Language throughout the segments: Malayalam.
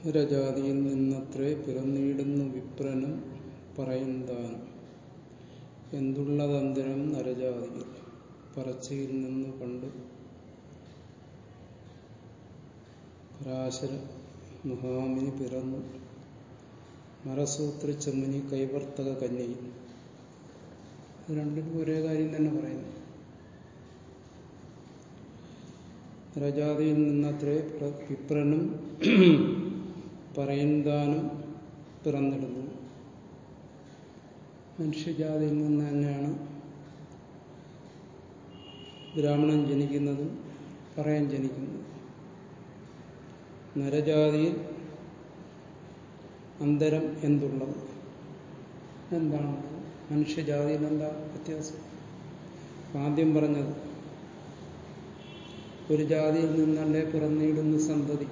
രജാതിയിൽ നിന്നത്രേ പിറന്നിടുന്നു വിപ്രനും പറയുന്നതാനും എന്തുള്ളതന്തരം നരജാതിയിൽ പറച്ചയിൽ നിന്ന് പണ്ട് പരാശര മഹാമിനി പിറന്നു മരസൂത്ര ചെമ്മിനി കൈവർത്തക കന്യയിൽ രണ്ടും ഒരേ കാര്യം തന്നെ പറയുന്നു രജാതിയിൽ നിന്നത്രേ വിപ്രനും പറയുന്നതാനും പിറന്നിടുന്നു മനുഷ്യജാതിയിൽ നിന്ന് തന്നെയാണ് ബ്രാഹ്മണൻ ജനിക്കുന്നതും പറയാൻ ജനിക്കുന്നതും നരജാതിയിൽ അന്തരം എന്തുള്ളത് എന്താണ് മനുഷ്യജാതിയിൽ എന്താ വ്യത്യാസം ആദ്യം പറഞ്ഞത് ഒരു ജാതിയിൽ നിന്നല്ലേ പിറന്നിടുന്ന സന്തതി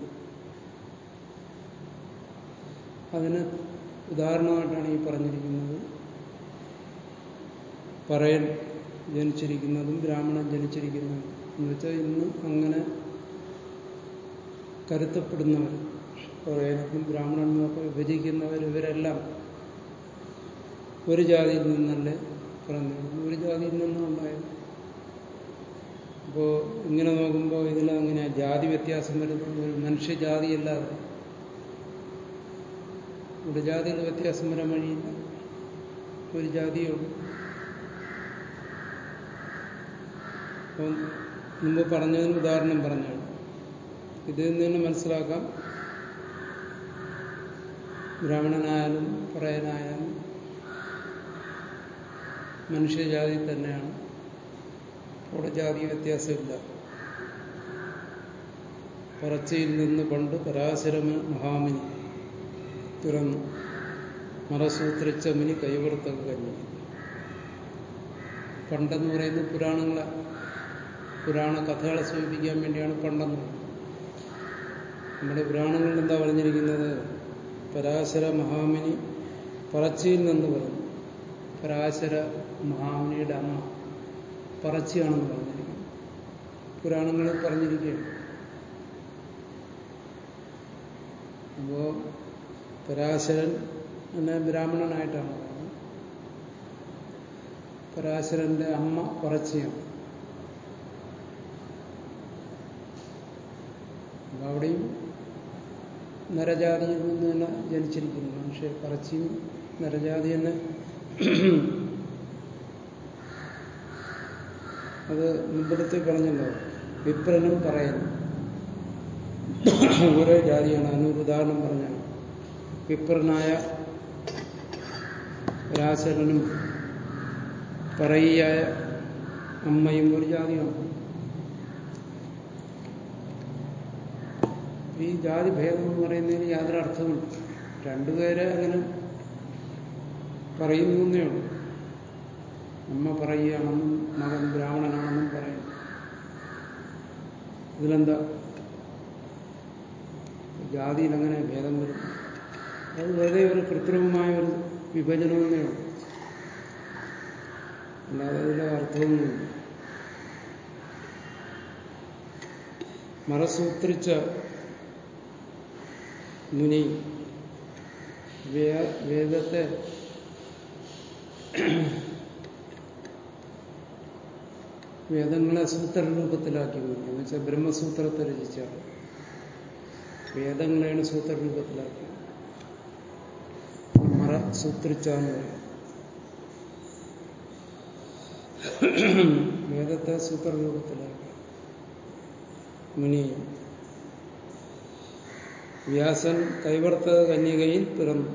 അതിന് ഉദാഹരണമായിട്ടാണ് ഈ പറഞ്ഞിരിക്കുന്നത് പറയൻ ജനിച്ചിരിക്കുന്നതും ബ്രാഹ്മണൻ ജനിച്ചിരിക്കുന്നതും എന്ന് വെച്ചാൽ ഇന്ന് അങ്ങനെ കരുത്തപ്പെടുന്നവർ പറയനും ബ്രാഹ്മണനുമൊക്കെ വിഭജിക്കുന്നവർ ഇവരെല്ലാം ഒരു ജാതിയിൽ നിന്നല്ലേ പിറന്നിരുന്നു ഒരു ജാതിയിൽ നിന്നും ഉണ്ടായത് അപ്പോൾ ഇങ്ങനെ നോക്കുമ്പോൾ ഇതിൽ അങ്ങനെ ജാതി വ്യത്യാസം വരുന്നത് ഒരു മനുഷ്യജാതിയല്ലാതെ ഒരു ജാതിയിൽ വ്യത്യാസം വരാൻ വഴിയില്ല ഒരു ജാതിയുള്ളൂ അപ്പം മുമ്പ് പറഞ്ഞതിന് ഉദാഹരണം പറഞ്ഞാണ് ഇതിൽ നിന്ന് തന്നെ മനസ്സിലാക്കാം ബ്രാഹ്മണനായാലും പറയനായാലും മനുഷ്യജാതി തന്നെയാണ് അവിടെ ജാതി വ്യത്യാസമില്ല പറച്ചയിൽ നിന്ന് പണ്ട് പരാശരമ മഹാമിനി പിറന്നു മറസൂത്രിച്ചമിനി കൈവർത്തക കഞ്ഞി പണ്ടെന്ന് പറയുന്നത് പുരാണങ്ങളെ പുരാണ കഥകളെ സൂചിപ്പിക്കാൻ വേണ്ടിയാണ് പണ്ടെന്ന് നമ്മുടെ പുരാണങ്ങളിൽ എന്താ പറഞ്ഞിരിക്കുന്നത് പരാശര മഹാമിനി പറച്ചിയിൽ നിന്ന് പറഞ്ഞു പരാശര മഹാമിനിയുടെ അമ്മ പറച്ചിയാണെന്ന് പറഞ്ഞിരിക്കുന്നു പുരാണങ്ങളിൽ പറഞ്ഞിരിക്കുകയാണ് അപ്പോ പരാശരൻ എന്നെ ബ്രാഹ്മണനായിട്ടാണ് പറയുന്നത് പരാശരന്റെ അമ്മ പറച്ചിയാണ് അപ്പൊ അവിടെയും നരജാതിയിൽ നിന്ന് തന്നെ ജനിച്ചിരിക്കുന്നു പക്ഷെ പറച്ചിയും നരജാതി തന്നെ അത് മുമ്പത്തെ പറഞ്ഞല്ലോ വിപ്രനും പറയുന്നു ഓരോ ജാതിയാണ് അതിനൊരു ഉദാഹരണം പറഞ്ഞാണ് വിപ്രനായ രാശരനും പറയിയായ അമ്മയും ഒരു ജാതിയാണ് ഈ ജാതി ഭേദം എന്ന് പറയുന്നതിന് യാതൊരു അർത്ഥമുണ്ട് രണ്ടുപേരെ അങ്ങനെ പറയുന്നേ ഉള്ളൂ അമ്മ പറയുകയാണെന്നും മകൻ ബ്രാഹ്മണനാണെന്നും പറയും ഇതിലെന്താ ജാതിയിൽ അങ്ങനെ ഭേദം വരും അത് വെറുതെ ഒരു കൃത്രിമമായ ഒരു വിഭജനമെന്നേ ഉള്ളൂ അല്ലാതെ അതിലെ അർത്ഥമൊന്നുമില്ല മറസൂത്രിച്ച മുനി വേദത്തെ വേദങ്ങളെ സൂത്രരൂപത്തിലാക്കി മുനി എന്ന് വെച്ചാൽ ബ്രഹ്മസൂത്രത്തെ രചിച്ചാണ് വേദങ്ങളെയാണ് സൂത്രരൂപത്തിലാക്കിയത് മറ സൂത്രിച്ചാന്ന് പറയും വേദത്തെ സൂത്രരൂപത്തിലാക്കി മുനി വ്യാസൻ കൈവർത്ത കന്യകയിൽ പിറന്നു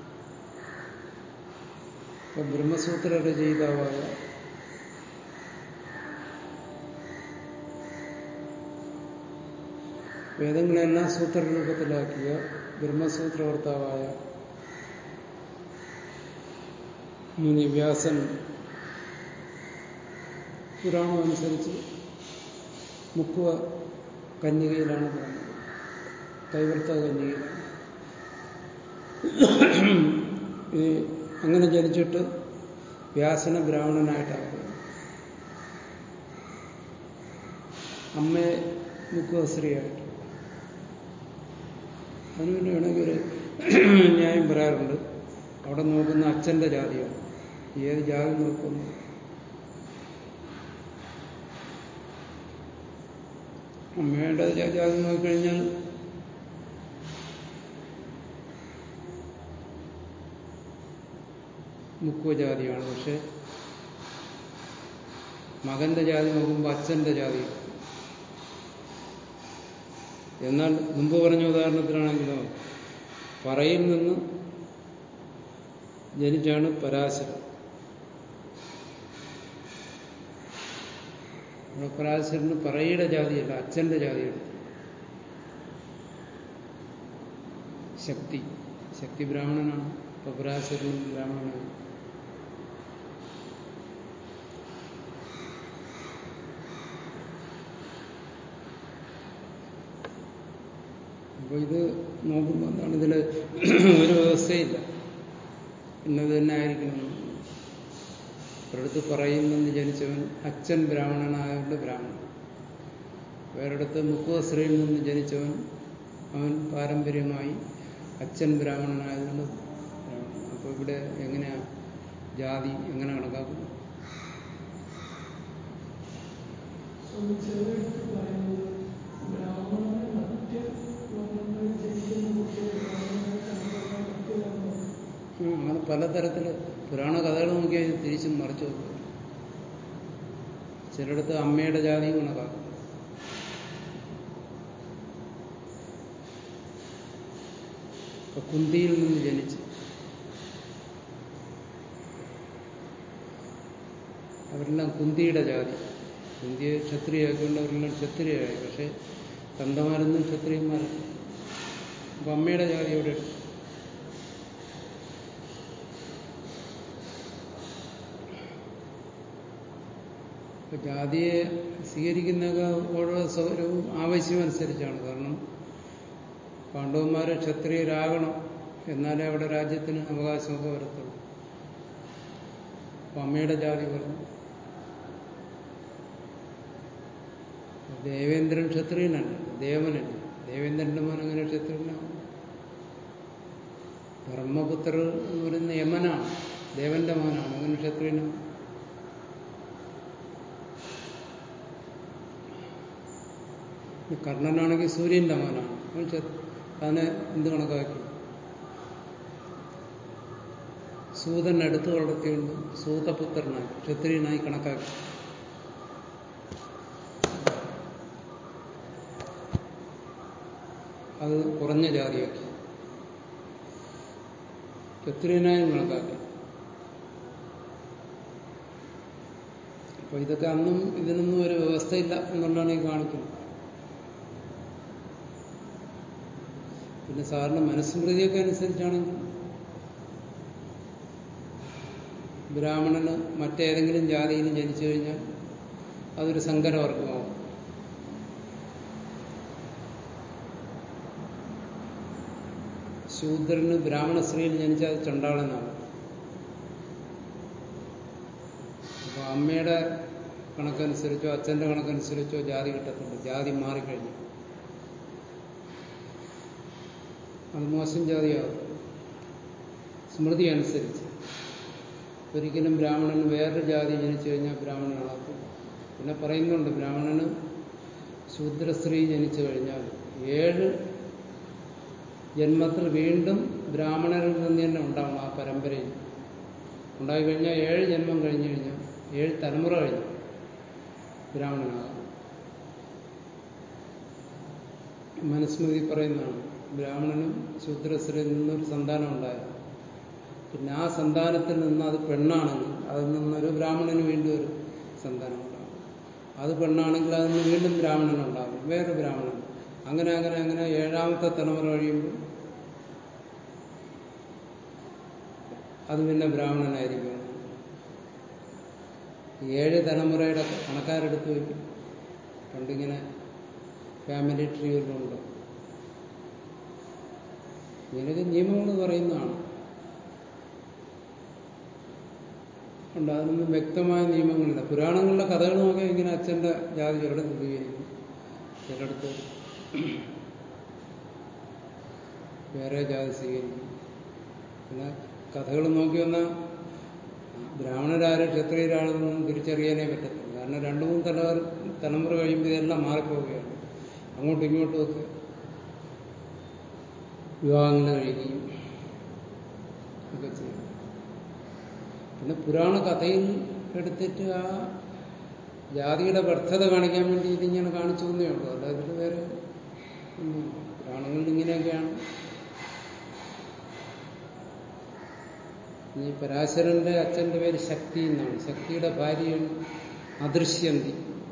അപ്പൊ ബ്രഹ്മസൂത്ര രചയിതാവായ വേദങ്ങളെല്ലാം സൂത്രരൂപത്തിലാക്കിയ ബ്രഹ്മസൂത്രകർത്താവായ മുനി വ്യാസൻ പുരാണം അനുസരിച്ച് മുക്കുവ കന്യകയിലാണ് പറഞ്ഞത് കൈവർത്ത കന്യകയിലാണ് ഈ അങ്ങനെ ജനിച്ചിട്ട് വ്യാസന ബ്രാഹ്മണനായിട്ടാണ് പറയുന്നത് അമ്മയെ മുക്കുവ സ്ത്രീയായിട്ട് അതിന് പിന്നെ വേണമെങ്കിൽ ഒരു ന്യായം പറയാറുണ്ട് അവിടെ നോക്കുന്ന അച്ഛന്റെ ജാതിയാണ് ഏത് ജാതി നോക്കുന്നു അമ്മയുടെ ജാതി നോക്കിക്കഴിഞ്ഞാൽ മുക്കുവ ജാതിയാണ് പക്ഷെ മകന്റെ ജാതി നോക്കുമ്പോൾ അച്ഛന്റെ ജാതി എന്നാൽ മുമ്പ് പറഞ്ഞ ഉദാഹരണത്തിലാണെങ്കിലോ പറയിൽ നിന്ന് ജനിച്ചാണ് പരാശരം അവിടെ പരാശരന് പറയുടെ ജാതിയല്ല അച്ഛന്റെ ജാതിയാണ് ശക്തി ശക്തി ബ്രാഹ്മണനാണ് അപ്പൊ പരാശരനും ബ്രാഹ്മണനാണ് അപ്പൊ ഇത് നോക്കുമ്പോൾ എന്താണ് ഇതില് ഒരു വ്യവസ്ഥയില്ല ഇന്നത് തന്നെ ആയിരിക്കണം ഒരിടത്ത് പറയുന്നെന്ന് ജനിച്ചവൻ അച്ഛൻ ബ്രാഹ്മണനായതുകൊണ്ട് ബ്രാഹ്മണൻ വേറെടുത്ത് മുക്കുവസ്ത്രീയിൽ നിന്ന് ജനിച്ചവൻ അവൻ പാരമ്പര്യമായി അച്ഛൻ ബ്രാഹ്മണനായതുകൊണ്ട് ബ്രാഹ്മണൻ അപ്പോൾ ഇവിടെ എങ്ങനെയാ ജാതി എങ്ങനെ കണക്കാക്കുന്നത് അങ്ങനെ പലതരത്തില് പുരാണ കഥകൾ നോക്കിയാൽ തിരിച്ചും മറിച്ചു നോക്കുക ചിലയിടത്ത് അമ്മയുടെ ജാതിയും കണക്കാക്കും ഇപ്പൊ കുന്തിയിൽ നിന്ന് ജനിച്ച് അവരെല്ലാം കുന്തിയുടെ ജാതി കുന്തിയെ ക്ഷത്രിയാക്കിക്കൊണ്ട് അവരെല്ലാം ക്ഷത്രിയായി പക്ഷെ കന്തമാരൊന്നും ക്ഷത്രിയന്മാരല്ല അപ്പൊ അമ്മയുടെ ജാതി എവിടെ ഇപ്പൊ ജാതിയെ സ്വീകരിക്കുന്നതൊക്കെ ഓരോ സൗകര്യവും ആവശ്യമനുസരിച്ചാണ് കാരണം പാണ്ഡവന്മാരെ ക്ഷത്രിയരാകണം എന്നാലേ അവിടെ രാജ്യത്തിന് അവകാശമൊക്കെ വരത്തുള്ളൂ അപ്പൊ അമ്മയുടെ ജാതി പറഞ്ഞു ദേവേന്ദ്രൻ ക്ഷത്രിയനല്ല ദേവനല്ല ദേവേന്ദ്രന്റെ മോൻ അങ്ങനെ ക്ഷത്രിയനാണ് ബ്രഹ്മപുത്രർ എന്ന് പറയുന്ന യമനാണ് ദേവന്റെ മോനാണ് അങ്ങനെ ക്ഷത്രിയനാണ് കർണനാണെങ്കിൽ സൂര്യന്റെ മോനാണ് അവൻ അതിനെ എന്ത് കണക്കാക്കി സൂതൻ അടുത്ത് വളർത്തിയുണ്ട് സൂതപുത്രനായി ക്ഷത്രിയനായി കണക്കാക്കി അത് കുറഞ്ഞ ജാതിയാക്കി ക്ഷത്രിയനായും കണക്കാക്കി അപ്പൊ ഇതൊക്കെ അന്നും ഇതിനൊന്നും ഒരു വ്യവസ്ഥയില്ല എന്നുള്ളതാണ് ഈ കാണിക്കുന്നത് പിന്നെ സാറിന് മനസ്മൃതിയൊക്കെ അനുസരിച്ചാണെങ്കിൽ ബ്രാഹ്മണന് മറ്റേതെങ്കിലും ജാതിയിൽ ജനിച്ചു കഴിഞ്ഞാൽ അതൊരു സങ്കരവർഗമാവും ശൂദ്രന് ബ്രാഹ്മണ സ്ത്രീയിൽ ജനിച്ചാൽ അത് ചണ്ടാളനാവും അപ്പൊ അമ്മയുടെ കണക്കനുസരിച്ചോ അച്ഛന്റെ കണക്കനുസരിച്ചോ ജാതി കിട്ടത്തില്ല ജാതി മാറിക്കഴിഞ്ഞു അത് മോശം ജാതിയാകും സ്മൃതി അനുസരിച്ച് ഒരിക്കലും ബ്രാഹ്മണന് വേറൊരു ജാതി ജനിച്ചു കഴിഞ്ഞാൽ ബ്രാഹ്മണനാകത്തില്ല പിന്നെ പറയുന്നുണ്ട് ബ്രാഹ്മണന് ശൂദ്രസ്ത്രീ ജനിച്ചു കഴിഞ്ഞാൽ ഏഴ് ജന്മത്തിൽ വീണ്ടും ബ്രാഹ്മണരിൽ നിന്ന് തന്നെ ഉണ്ടാവണം ആ പരമ്പരയിൽ ഉണ്ടായിക്കഴിഞ്ഞാൽ ഏഴ് ജന്മം കഴിഞ്ഞു കഴിഞ്ഞാൽ ഏഴ് തലമുറ കഴിഞ്ഞു ബ്രാഹ്മണനാകാം മനുസ്മൃതി പറയുന്നതാണ് ബ്രാഹ്മണനും ശൂദ്രസ്ത്രീയിൽ നിന്നൊരു സന്താനം ഉണ്ടായത് പിന്നെ ആ സന്താനത്തിൽ നിന്ന് അത് പെണ്ണാണെങ്കിൽ അതിൽ നിന്നൊരു ബ്രാഹ്മണന് വീണ്ടും ഒരു സന്താനം ഉണ്ടാകും അത് പെണ്ണാണെങ്കിൽ അതിൽ നിന്ന് വീണ്ടും ബ്രാഹ്മണൻ ഉണ്ടാകും വേറെ ബ്രാഹ്മണൻ അങ്ങനെ അങ്ങനെ അങ്ങനെ ഏഴാമത്തെ തലമുറ കഴിയുമ്പോൾ അത് പിന്നെ ബ്രാഹ്മണനായിരിക്കും ഏഴ് തലമുറയുടെ കണക്കാരെടുത്ത് വയ്ക്കും പണ്ടിങ്ങനെ ഫാമിലി ട്രീയിലുണ്ട് ഇങ്ങനെയൊക്കെ നിയമങ്ങൾ പറയുന്നതാണ് ഉണ്ട് അതിനൊന്നും വ്യക്തമായ നിയമങ്ങളില്ല പുരാണങ്ങളിലെ കഥകൾ നോക്കിയാൽ ഇങ്ങനെ അച്ഛന്റെ ജാതി ചിലടത്ത് സ്വീകരിക്കും ചിലടത്ത് വേറെ ജാതി സ്വീകരിക്കും പിന്നെ കഥകൾ നോക്കി വന്നാൽ ബ്രാഹ്മണരാര് ക്ഷത്രിയരാണെന്നൊന്നും തിരിച്ചറിയാനേ പറ്റത്തില്ല കാരണം രണ്ടു മൂന്ന് തല തലമുറ കഴിയുമ്പോൾ ഇതെല്ലാം മാറിപ്പോവുകയാണ് അങ്ങോട്ടും ഇങ്ങോട്ടും ഒക്കെ വിവാഹങ്ങൾ കഴിക്കുകയും ഒക്കെ ചെയ്യും പിന്നെ പുരാണ കഥയിൽ എടുത്തിട്ട് ആ ജാതിയുടെ വ്യർത്ഥത കാണിക്കാൻ വേണ്ടി ഇതിങ്ങനെ കാണിച്ചു തന്നേ ഉള്ളൂ അല്ല ഇതിൽ വേറെ ഒന്നും പുരാണങ്ങളിൽ ഇങ്ങനെയൊക്കെയാണ് ഈ പരാശരന്റെ അച്ഛന്റെ പേര് ശക്തി എന്നാണ് ശക്തിയുടെ ഭാര്യയാണ് അദൃശ്യന്തി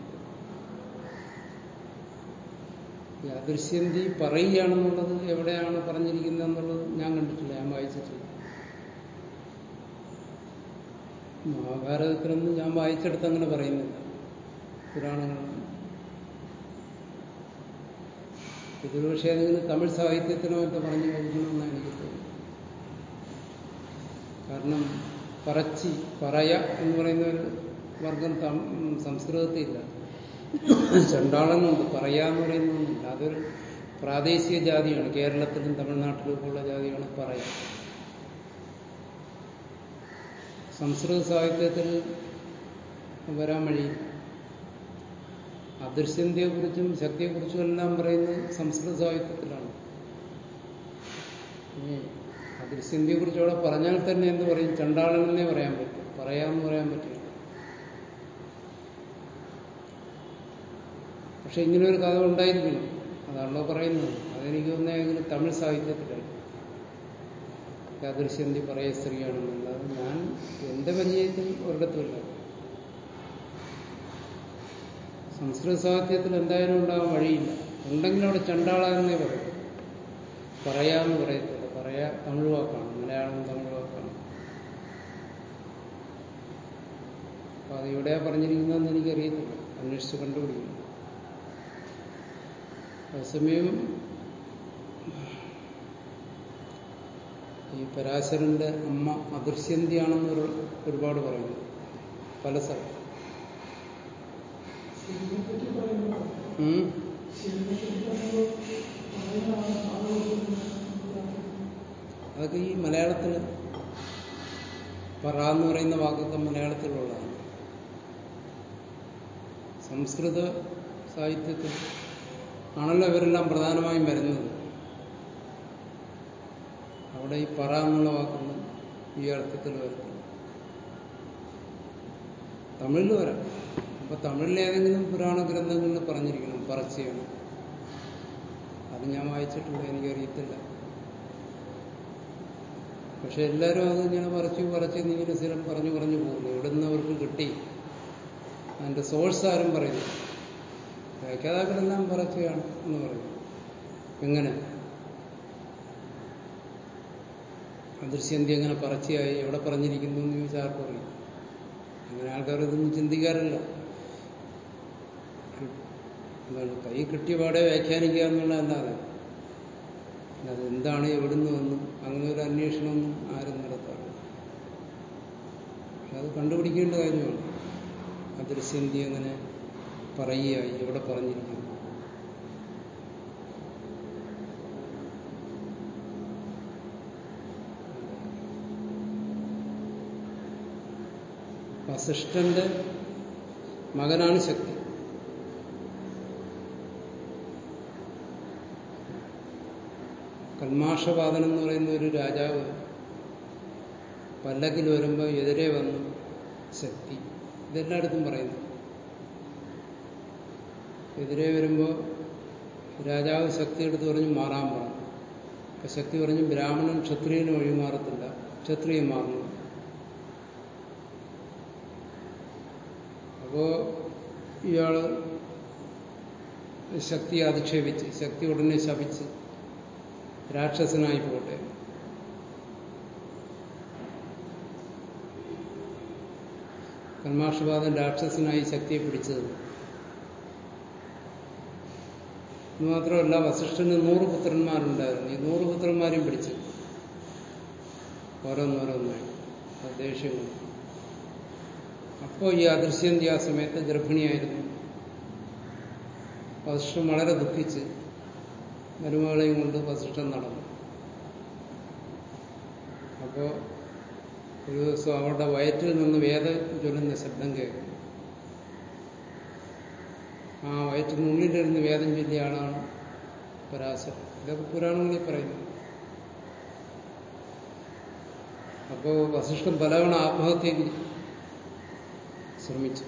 ഈ അദൃശ്യന്തി പറയുകയാണെന്നുള്ളത് എവിടെയാണ് പറഞ്ഞിരിക്കുന്നത് എന്നുള്ളത് ഞാൻ കണ്ടിട്ടില്ല ഞാൻ വായിച്ചിട്ടില്ല മഹാഭാരതത്തിലൊന്നും ഞാൻ വായിച്ചെടുത്ത് അങ്ങനെ പറയുന്നില്ല പുരാണങ്ങളൊന്നും ഇതൊരു പക്ഷേ ഏതെങ്കിലും തമിഴ് സാഹിത്യത്തിനോ ഒക്കെ പറഞ്ഞു കഴിക്കണമെന്നാണ് എനിക്ക് തോന്നുന്നത് കാരണം പറച്ചി പറയ എന്ന് പറയുന്ന ഒരു വർഗം സംസ്കൃതത്തിലില്ല ചണ്ടാളെന്നുണ്ട് പറയാന്ന് പറയുന്നൊന്നുമില്ല അതൊരു പ്രാദേശിക ജാതിയാണ് കേരളത്തിലും തമിഴ്നാട്ടിലും ഉള്ള ജാതിയാണ് പറയ സംസ്കൃത സാഹിത്യത്തിൽ വരാൻ വഴിയില്ല അദൃശ്യന്തിയെക്കുറിച്ചും ശക്തിയെക്കുറിച്ചും എല്ലാം പറയുന്നത് സംസ്കൃത സാഹിത്യത്തിലാണ് അദൃശ്യന്തിയെക്കുറിച്ച് അവിടെ പറഞ്ഞാൽ തന്നെ എന്ത് പറയും ചണ്ടാളനെന്നേ പറയാൻ പറ്റും പറയാമെന്ന് പറയാൻ പറ്റില്ല പക്ഷെ ഇങ്ങനെ ഒരു കഥ ഉണ്ടായിരിക്കണം അതാണല്ലോ പറയുന്നത് അതെനിക്ക് തോന്നുന്നെങ്കിൽ തമിഴ് സാഹിത്യത്തിലാണ് യാദൃശ്യന്തി പറയ സ്ത്രീയാണെന്നല്ലാതെ ഞാൻ എന്റെ പരിചയത്തിൽ ഒരിടത്തുമില്ല സംസ്കൃത സാഹിത്യത്തിൽ എന്തായാലും ഉണ്ടാകാൻ വഴിയില്ല ഉണ്ടെങ്കിൽ അവിടെ ചണ്ടാള എന്നേ പറയും പറയാന്ന് പറയത്തില്ല പറയാ തമിഴ് വാക്കാണ് മലയാളം തമിഴ് വാക്കാണ് അപ്പൊ അത് എവിടെയാ പറഞ്ഞിരിക്കുന്നതെന്ന് എനിക്കറിയത്തില്ല അന്വേഷിച്ച് കണ്ടുപിടിക്കും അതേസമയം ഈ പരാശരന്റെ അമ്മ അദൃശ്യന്തിയാണെന്ന് ഒരുപാട് പറയുന്നു പല സ്ഥലം അതൊക്കെ ഈ മലയാളത്തിൽ പറ എന്ന് പറയുന്ന വാക്കൊക്കെ മലയാളത്തിലുള്ളതാണ് സംസ്കൃത സാഹിത്യത്തിൽ ആണല്ലോ ഇവരെല്ലാം പ്രധാനമായും വരുന്നത് അവിടെ ഈ പറ എന്നുള്ള വാക്കൊന്നും ഈ അർത്ഥത്തിൽ വരുന്നു തമിഴിൽ വരാം അപ്പൊ തമിഴിൽ ഏതെങ്കിലും പുരാണ ഗ്രന്ഥങ്ങളിൽ പറഞ്ഞിരിക്കണം പറച്ചിയാണ് അത് ഞാൻ വായിച്ചിട്ടില്ല എനിക്കറിയത്തില്ല പക്ഷെ എല്ലാവരും അത് ഇങ്ങനെ പറിച്ചു പറിച്ച് ഇങ്ങനെ സ്ഥിരം പറഞ്ഞു പറഞ്ഞു പോകുന്നു എവിടെ നിന്ന് അവർക്ക് കിട്ടി അതിന്റെ സോഴ്സ് ആരും പറയുന്നു വ്യാഖ്യാതാക്കളെല്ലാം പറച്ചുകയാണ് എന്ന് പറയും എങ്ങനെ അദൃശ്യന്തി എങ്ങനെ പറച്ചിയായി എവിടെ പറഞ്ഞിരിക്കുന്നു എന്ന് ചോദിച്ചാൽ ആർക്കും അറിയും അങ്ങനെ ആൾക്കാർ ഇതൊന്നും ചിന്തിക്കാറില്ല എന്താണ് കൈ കിട്ടിയ പാടെ വ്യാഖ്യാനിക്കുക എന്നുള്ളതല്ലാതെ അത് എന്താണ് എവിടുന്ന് വന്നു അങ്ങനെ ഒരു അന്വേഷണമൊന്നും ആരും നടത്താറില്ല പക്ഷെ അത് കണ്ടുപിടിക്കേണ്ട കാര്യമാണ് അദൃശ്യന്തി അങ്ങനെ പറയുകയായി എവിടെ പറഞ്ഞിരിക്കുന്നു വസിഷ്ഠന്റെ മകനാണ് ശക്തി കൽമാഷവാദനം എന്ന് പറയുന്ന ഒരു രാജാവ് പല്ലക്കിൽ വരുമ്പോൾ എതിരെ വന്നു ശക്തി ഇതെല്ലായിടത്തും പറയുന്നു എതിരെ വരുമ്പോൾ രാജാവ് ശക്തി എടുത്ത് പറഞ്ഞു മാറാൻ പറഞ്ഞു അപ്പൊ ശക്തി പറഞ്ഞു ബ്രാഹ്മണൻ ക്ഷത്രിയന് വഴിമാറത്തില്ല ക്ഷത്രിയൻ മാറുന്നു അപ്പോ ഇയാള് ശക്തി അധിക്ഷേപിച്ച് ശക്തി ഉടനെ ശപിച്ച് രാക്ഷസനായി പോട്ടെ കർമാഷവാദം രാക്ഷസനായി ശക്തിയെ പിടിച്ചത് മാത്രമല്ല വസിഷ്ഠന് നൂറ് പുത്രന്മാരുണ്ടായിരുന്നു ഈ നൂറ് പുത്രന്മാരെയും പിടിച്ചു ഓരോന്നോരോന്നായി ദേഷ്യം അപ്പോൾ ഈ അദൃശ്യന്തി ആ സമയത്ത് ഗർഭിണിയായിരുന്നു വസിഷ്ഠൻ വളരെ ദുഃഖിച്ച് മരുമകളെയും കൊണ്ട് വസിഷ്ഠൻ നടന്നു അപ്പോൾ ഒരു ദിവസം അവരുടെ വയറ്റിൽ നിന്ന് വേദ ചൊല്ലുന്ന ശബ്ദം കേൾക്കും ആ വയറ്റിനുള്ളിലിരുന്ന് വേദം ചൊല്ലിയ ആളാണ് പരാശരൻ ഇതൊക്കെ പുരാണങ്ങളിൽ പറയുന്നു അപ്പോ വസിഷ്ഠൻ പലവണ ആത്മഹത്യക്ക് ശ്രമിച്ചു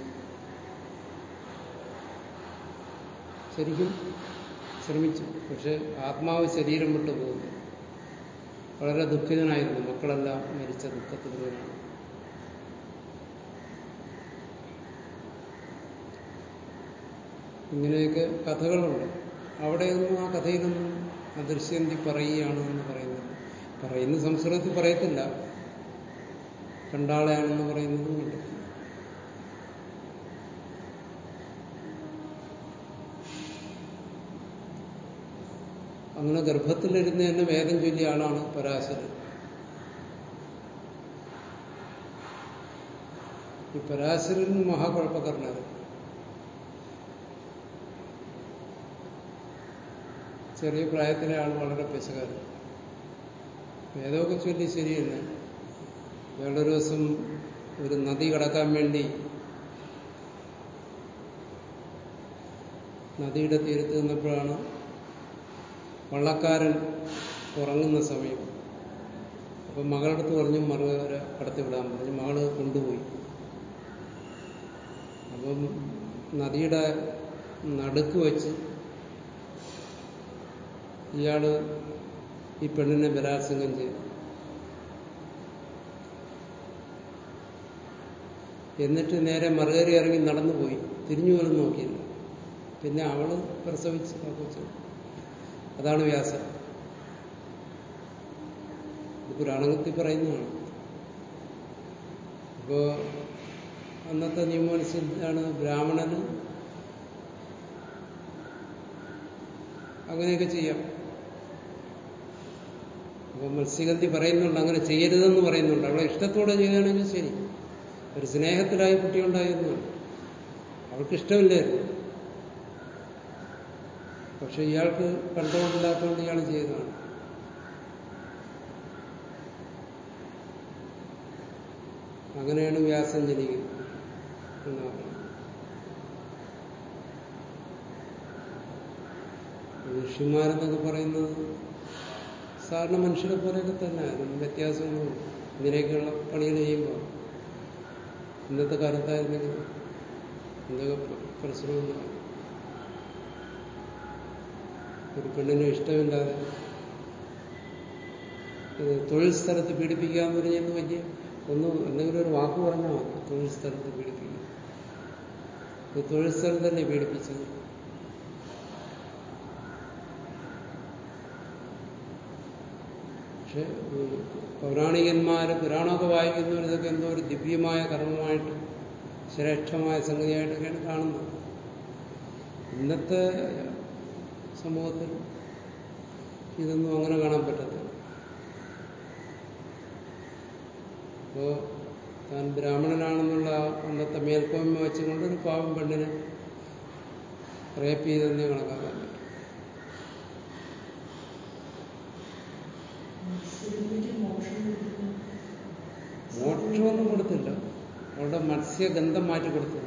ശരിക്കും ശ്രമിച്ചു പക്ഷെ ആത്മാവ് ശരീരം വിട്ടു പോകുന്നു വളരെ ദുഃഖിതനായിരുന്നു മക്കളെല്ലാം മരിച്ച ദുഃഖത്തിലൂടെയാണ് ഇങ്ങനെയൊക്കെ കഥകളുണ്ട് അവിടെയൊന്നും ആ കഥയിലൊന്നും അദൃശ്യന്തി പറയുകയാണ് എന്ന് പറയുന്നത് പറയുന്ന സംസ്കൃതത്തിൽ പറയത്തില്ല കണ്ടാളയാണെന്ന് പറയുന്നതും കണ്ടിട്ടില്ല അങ്ങനെ ഗർഭത്തിലിരുന്ന് തന്നെ വേദം ചൊല്ലിയ ആളാണ് പരാശരൻ ഈ പരാശരൻ മഹാകുഴപ്പക്കാരനായിരുന്നു ചെറിയ പ്രായത്തിലെ ആൾ വളരെ പെശകാരൻ വേദമൊക്കെ ചൊല്ലി ശരിയല്ല വേറൊരു ദിവസം ഒരു നദി കടക്കാൻ വേണ്ടി നദിയുടെ തീരത്ത് നിന്നപ്പോഴാണ് വള്ളക്കാരൻ ഉറങ്ങുന്ന സമയം അപ്പം മകളടുത്ത് പറഞ്ഞു മറുകര കടത്തിവിടാൻ പറഞ്ഞു മകള് കൊണ്ടുപോയി അപ്പം നദിയുടെ നടുക്ക് വെച്ച് ഇയാള് ഈ പെണ്ണിനെ ബലാത്സംഗം ചെയ്തു എന്നിട്ട് നേരെ മറുകരി ഇറങ്ങി നടന്നുപോയി തിരിഞ്ഞു പോലും നോക്കിയില്ല പിന്നെ അവള് പ്രസവിച്ച് കൊച്ചു അതാണ് വ്യാസം ഇത് പുരാണത്തിൽ പറയുന്നതാണ് അപ്പോ അന്നത്തെ നിയമം അനുസരിച്ചാണ് ബ്രാഹ്മണന് അങ്ങനെയൊക്കെ ചെയ്യാം അപ്പൊ മത്സ്യഗന്ധി പറയുന്നുണ്ട് അങ്ങനെ ചെയ്യരുതെന്ന് പറയുന്നുണ്ട് അവളെ ഇഷ്ടത്തോടെ ചെയ്യുകയാണെങ്കിൽ ശരി ഒരു സ്നേഹത്തിലായി കുട്ടി ഉണ്ടായിരുന്നു അവൾക്ക് ഇഷ്ടമില്ലായിരുന്നു പക്ഷെ ഇയാൾക്ക് കണ്ടുകൊണ്ടില്ലാത്തതുകൊണ്ട് ഇയാൾ ചെയ്തതാണ് അങ്ങനെയാണ് വ്യാസം ജനിക്കുന്നത് എന്ന് പറയുന്നത് ഋഷിമാരെന്നൊക്കെ പറയുന്നത് സാധാരണ മനുഷ്യരെ പോലെയൊക്കെ തന്നെ അതിന് വ്യത്യാസങ്ങളുണ്ട് ഇതിനേക്കുള്ള പണികൾ ചെയ്യുമ്പോൾ ഇന്നത്തെ കാലത്തായിരുന്നെങ്കിൽ എന്തൊക്കെ പ്രശ്നമൊന്നും ഒരു പെണ്ണിനെ ഇഷ്ടമില്ലാതെ ഇത് തൊഴിൽ സ്ഥലത്ത് പീഡിപ്പിക്കുക എന്ന് പറഞ്ഞാൽ വലിയ ഒന്ന് എന്തെങ്കിലും ഒരു വാക്ക് പറഞ്ഞാൽ മതി തൊഴിൽ സ്ഥലത്ത് പീഡിപ്പിക്കുക ഇത് തൊഴിൽ സ്ഥലത്തല്ലേ പീഡിപ്പിച്ചത് പക്ഷെ പൗരാണികന്മാര് പുരാണമൊക്കെ വായിക്കുന്നവർ ഇതൊക്കെ എന്തോ ഒരു ദിവ്യമായ കർമ്മമായിട്ട് ശ്രേഷ്ഠമായ സംഗതിയായിട്ടൊക്കെയാണ് കാണുന്നത് ഇന്നത്തെ സമൂഹത്തിൽ ഇതൊന്നും അങ്ങനെ കാണാൻ പറ്റത്തില്ല അപ്പോ താൻ ബ്രാഹ്മണനാണെന്നുള്ള അന്നത്തെ മേൽക്കോയ്മ വെച്ചുകൊണ്ട് ഒരു പാവം പെണ്ണിനെ റേപ്പ് ചെയ്തെന്നേ കണക്കാക്കാൻ പറ്റും മോക്ഷമൊന്നും കൊടുത്തില്ല അവളുടെ മത്സ്യഗന്ധം മാറ്റി കൊടുത്തില്ല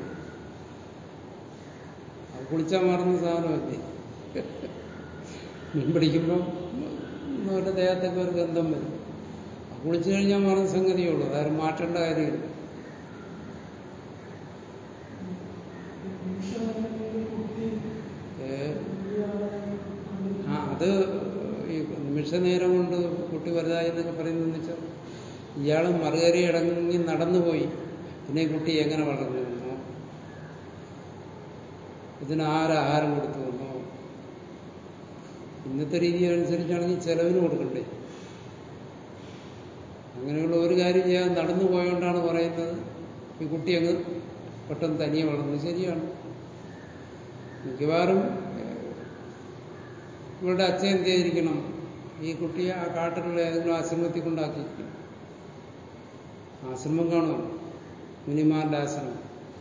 അത് കുളിച്ചാൽ മാറുന്ന സാധനമല്ലേ മീൻ പിടിക്കുമ്പോൾ അവരുടെ ദേഹത്തൊക്കെ ഒരു ഗന്ധം വരും അത് കുളിച്ചു കഴിഞ്ഞാൽ മാറുന്ന സംഗതിയേ ഉള്ളൂ അതാരും മാറ്റേണ്ട കാര്യമില്ല ആ അത് ഈ നിമിഷ നേരം കൊണ്ട് കുട്ടി വലുതായി എന്നൊക്കെ പറയുന്നതെന്ന് വെച്ചാൽ ഇയാൾ മറുകരി ഇടങ്ങി നടന്നുപോയി പിന്നെ ഈ കുട്ടി എങ്ങനെ വളർന്നു വന്നോ ഇതിന് ആരാഹാരം കൊടുത്തു വന്നോ ഇന്നത്തെ രീതി അനുസരിച്ചാണെങ്കിൽ ചെലവിന് കൊടുക്കണ്ടേ അങ്ങനെയുള്ള ഒരു കാര്യം ചെയ്യാൻ നടന്നു പോയോണ്ടാണ് പറയുന്നത് ഈ കുട്ടി അങ്ങ് പെട്ടെന്ന് തനിയെ വളർന്നു ശരിയാണ് മിക്കവാറും ഇവളുടെ അച്ഛൻ എന്ത് ചെയ്തിരിക്കണം ഈ കുട്ടിയെ ആ കാട്ടിലുള്ള ഏതെങ്കിലും ആശ്രമത്തിൽ കൊണ്ടാക്കിയിരിക്കണം ആശ്രമം കാണുമല്ലോ മുനിമാരുടെ ആശ്രമം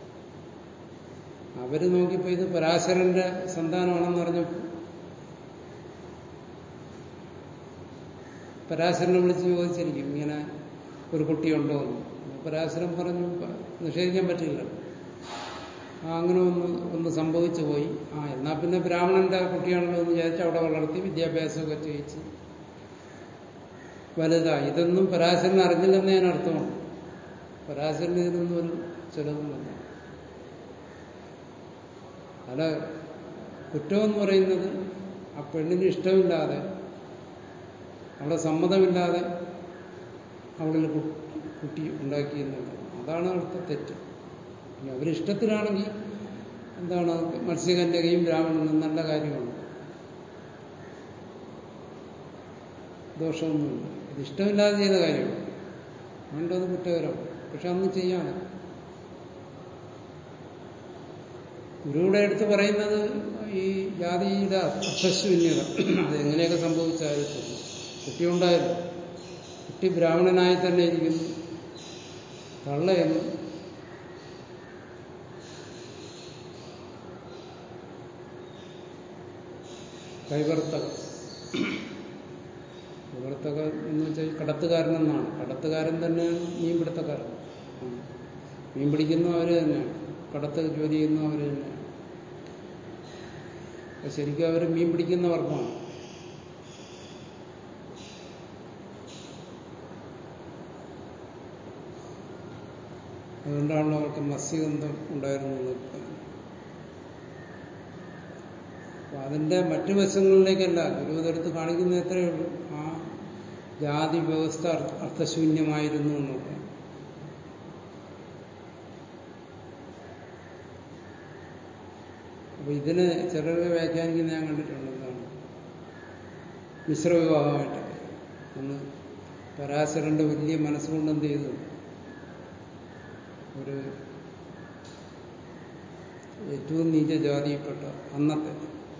അവര് നോക്കിയപ്പോ ഇത് പരാശരന്റെ സന്താനമാണെന്ന് പറഞ്ഞപ്പോൾ പരാശരനെ വിളിച്ച് ചോദിച്ചിരിക്കും ഇങ്ങനെ ഒരു കുട്ടിയുണ്ടോ എന്ന് പരാശരൻ പറഞ്ഞു നിഷേധിക്കാൻ പറ്റില്ല ആ അങ്ങനെ ഒന്ന് ഒന്ന് സംഭവിച്ചു പോയി ആ എന്നാ പിന്നെ ബ്രാഹ്മണന്റെ കുട്ടിയാണല്ലോ എന്ന് വിചാരിച്ച് അവിടെ വളർത്തി വിദ്യാഭ്യാസമൊക്കെ ചെയ്യിച്ച് വലുതായി ഇതൊന്നും പരാശരൻ അറിഞ്ഞില്ലെന്ന് ഞാൻ അർത്ഥമാണ് പരാശരൻ ഇതിനൊന്നും ഒരു ചെലവുമില്ല അല്ല കുറ്റമെന്ന് പറയുന്നത് ആ പെണ്ണിന് ഇഷ്ടമില്ലാതെ അവളെ സമ്മതമില്ലാതെ അവളിൽ കുട്ടി ഉണ്ടാക്കിയെന്നുള്ളത് അതാണ് അവിടുത്തെ തെറ്റ് ഇനി അവരിഷ്ടത്തിലാണെങ്കിൽ എന്താണ് മത്സ്യകന്യകയും ബ്രാഹ്മണനും നല്ല കാര്യമാണ് ദോഷമൊന്നുമില്ല ഇത് ഇഷ്ടമില്ലാതെ ചെയ്ത കാര്യമാണ് അതുകൊണ്ട് അത് കുറ്റകരമാണ് പക്ഷെ അന്ന് ചെയ്യാതെ ഗുരുവിടെ എടുത്ത് പറയുന്നത് ഈ ജാതിയുടെ അർത്ഥശൂന്യത അത് എങ്ങനെയൊക്കെ സംഭവിച്ചാലും കുട്ടിയുണ്ടായല്ലോ കുട്ടി ബ്രാഹ്മണനായി തന്നെ ഇരിക്കുന്നു തള്ളയെന്ന് കൈവർത്തക കൈവർത്തക എന്ന് വെച്ചാൽ കടത്തുകാരനെന്നാണ് കടത്തുകാരൻ തന്നെയാണ് മീൻപിടുത്തക്കാരൻ മീൻ പിടിക്കുന്ന അവർ തന്നെയാണ് കടത്ത് ജോലി ചെയ്യുന്ന അവർ തന്നെയാണ് അപ്പൊ ശരിക്കും അവർ മീൻ പിടിക്കുന്ന വർഗമാണ് അതുകൊണ്ടാണല്ലോ അവർക്ക് മത്സ്യഗന്ധം ഉണ്ടായിരുന്നത് അപ്പൊ അതിന്റെ മറ്റു വശങ്ങളിലേക്കല്ല ഗുരുവതെടുത്ത് കാണിക്കുന്ന എത്രയേ ഉള്ളൂ ആ ജാതി വ്യവസ്ഥ അർത്ഥശൂന്യമായിരുന്നു എന്നുള്ളത് അപ്പൊ ഇതിന് ചിലരെ വ്യാഖ്യാനിക്കുന്ന ഞാൻ കണ്ടിട്ടുണ്ട് എന്താണ് മിശ്രവിവാഹമായിട്ട് അന്ന് പരാശരന്റെ വലിയ മനസ്സുകൊണ്ട് എന്ത് ചെയ്തു ഒരു ഏറ്റവും നീച ജാതിയിൽപ്പെട്ട അന്നത്തെ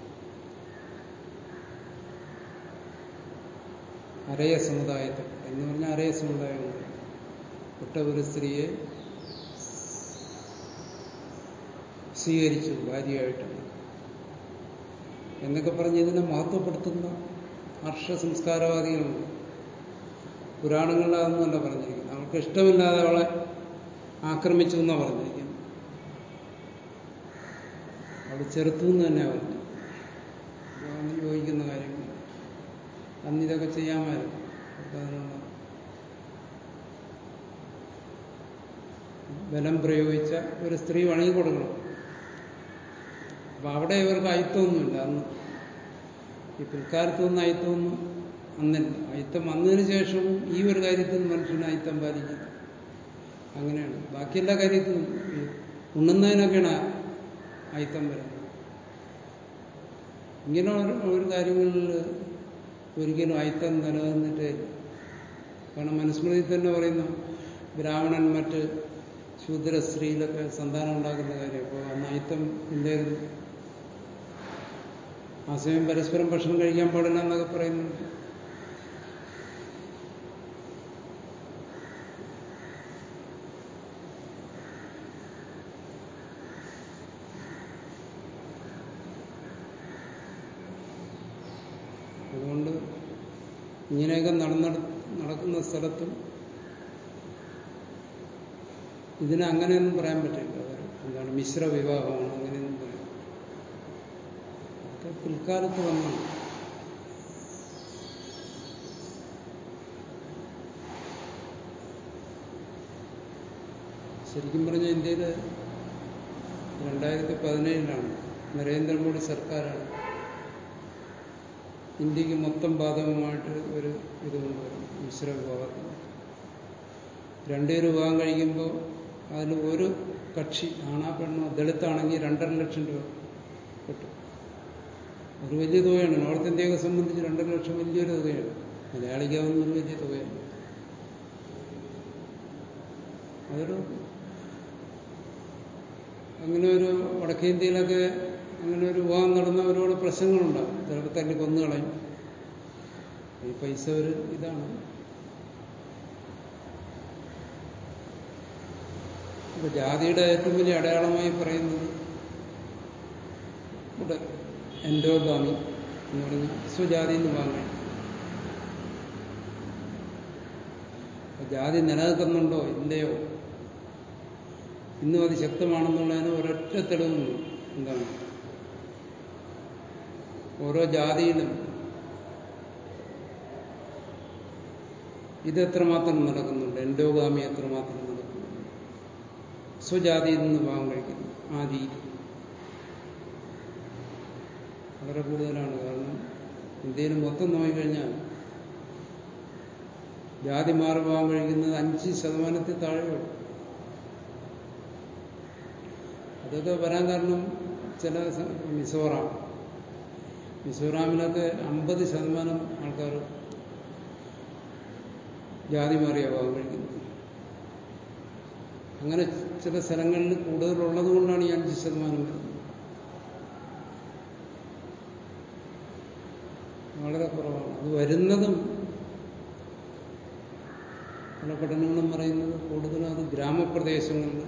അരയ സമുദായത്തിൽ എന്ന് പറഞ്ഞാൽ അരയ സമുദായമുണ്ട് പെട്ട ഒരു സ്ത്രീയെ സ്വീകരിച്ചു ഭാര്യയായിട്ട് എന്നൊക്കെ പറഞ്ഞ് ഇതിനെ മഹത്വപ്പെടുത്തുന്ന ഹർഷ സംസ്കാരവാദികളുണ്ട് പുരാണങ്ങളിലതൊന്നുമല്ല പറഞ്ഞിരിക്കുന്നത് അവൾക്ക് ഇഷ്ടമില്ലാതെ അവളെ ആക്രമിച്ചു എന്നാണ് പറഞ്ഞിരിക്കുന്നത് അവൾ ചെറുത്തു എന്ന് തന്നെ പറഞ്ഞു അന്ന് യോജിക്കുന്ന കാര്യങ്ങൾ അന്ന് ഇതൊക്കെ ചെയ്യാമായിരുന്നു അതിനുള്ള ബലം പ്രയോഗിച്ച ഒരു സ്ത്രീ വണങ്ങി കൊടുക്കണം അപ്പൊ അവിടെ ഇവർക്ക് അയിത്വമൊന്നുമില്ല അന്ന് ഈ പിൽക്കാലത്തൊന്നും അയിത്വമൊന്നും അന്നില്ല അയിത്തം വന്നതിന് ശേഷവും ഈ ഒരു കാര്യത്തിൽ മനുഷ്യന് അയിത്തം പാലിക്കില്ല അങ്ങനെയാണ് ബാക്കി എല്ലാ കാര്യത്തിലും ഈ ഉണ്ണുന്നതിനൊക്കെയാണ് അയിത്തം വരുന്നത് ഇങ്ങനെ ഒരു ഒരു കാര്യങ്ങളിൽ ഒരിക്കലും അയിത്തം നിലനിന്നിട്ടേ ഇല്ല കാരണം മനുസ്മൃതി തന്നെ പറയുന്നു ബ്രാഹ്മണൻ മറ്റ് ശൂദ്ര സ്ത്രീയിലൊക്കെ സന്താനം ഉണ്ടാക്കുന്ന കാര്യം അപ്പോൾ അന്ന് അയിത്തം എന്തായിരുന്നു ആ സമയം പരസ്പരം ഭക്ഷണം കഴിക്കാൻ പാടില്ല എന്നൊക്കെ പറയുന്നുണ്ട് അതുകൊണ്ട് ഇങ്ങനെയൊക്കെ നടന്ന നടക്കുന്ന സ്ഥലത്തും ഇതിനെ അങ്ങനെയൊന്നും പറയാൻ പറ്റില്ല അത് എന്താണ് മിശ്ര വിവാഹമാണ് അങ്ങനെയൊന്നും പറയാം അതൊക്കെ പിൽക്കാലത്ത് വന്നു ശരിക്കും പറഞ്ഞ ഇന്ത്യയിൽ രണ്ടായിരത്തി പതിനേഴിലാണ് നരേന്ദ്രമോദി സർക്കാരാണ് ഇന്ത്യക്ക് മൊത്തം ബാധകമായിട്ട് ഒരു ഇത് കൊണ്ടുവരും മിശ്ര വിവാഹത്തിന് രണ്ടുപേര് വിവാഹം കഴിക്കുമ്പോൾ അതിൽ ഒരു കക്ഷി ആണാ പെണ്ണോ ദളിത്താണെങ്കിൽ രണ്ടര ലക്ഷം രൂപ കിട്ടും ഒരു വലിയ തുകയാണ് നോർത്ത് ഇന്ത്യയെ സംബന്ധിച്ച് രണ്ടര ലക്ഷം വലിയൊരു തുകയാണ് മലയാളിക്കാവുന്ന ഒരു വലിയ തുകയാണ് അതൊരു അങ്ങനെ ഒരു വടക്കേന്ത്യയിലൊക്കെ അങ്ങനെ ഒരു വിവാഹം നടന്ന ഒരുപാട് പ്രശ്നങ്ങളുണ്ടാകും ചിലപ്പോൾ തല്ലി കൊന്നുകളയും ഈ പൈസ ഒരു ഇതാണ് ഇപ്പൊ ജാതിയുടെ ഏറ്റവും വലിയ അടയാളമായി പറയുന്നത് ഇവിടെ എൻഡോഗാമി എന്ന് പറഞ്ഞ സ്വജാതി എന്ന് വാങ്ങി ജാതി നിലനിൽക്കുന്നുണ്ടോ ഇല്ലയോ ഇന്നും അത് ശക്തമാണെന്നുള്ളതിന് ഒരൊറ്റ തെളിവുണ്ട് എന്താണ് ഓരോ ജാതിയിലും ഇത് എത്രമാത്രം നടക്കുന്നുണ്ട് എൻഡോഗാമി എത്രമാത്രം നടക്കുന്നുണ്ട് സ്വജാതിയിൽ നിന്ന് ഭാഗം കഴിക്കുന്നു ആ രീതി വളരെ കൂടുതലാണ് കാരണം ഇന്ത്യയിൽ മൊത്തം നോക്കിക്കഴിഞ്ഞാൽ ജാതി മാറി ഭാഗം കഴിക്കുന്നത് അഞ്ച് ശതമാനത്തിൽ താഴെയുള്ളൂ അതൊക്കെ വരാൻ കാരണം ചില മിസോറാം മിസോറാമിലൊക്കെ അമ്പത് ശതമാനം ആൾക്കാർ ജാതി മാറിയ ഭാഗം കഴിക്കുന്നത് അങ്ങനെ ചില സ്ഥലങ്ങളിൽ കൂടുതലുള്ളത് കൊണ്ടാണ് ഈ അഞ്ച് ശതമാനം വരുന്നത് വളരെ കുറവാണ് അത് വരുന്നതും പല പഠനങ്ങളും പറയുന്നത് കൂടുതലും അത് ഗ്രാമപ്രദേശങ്ങളിൽ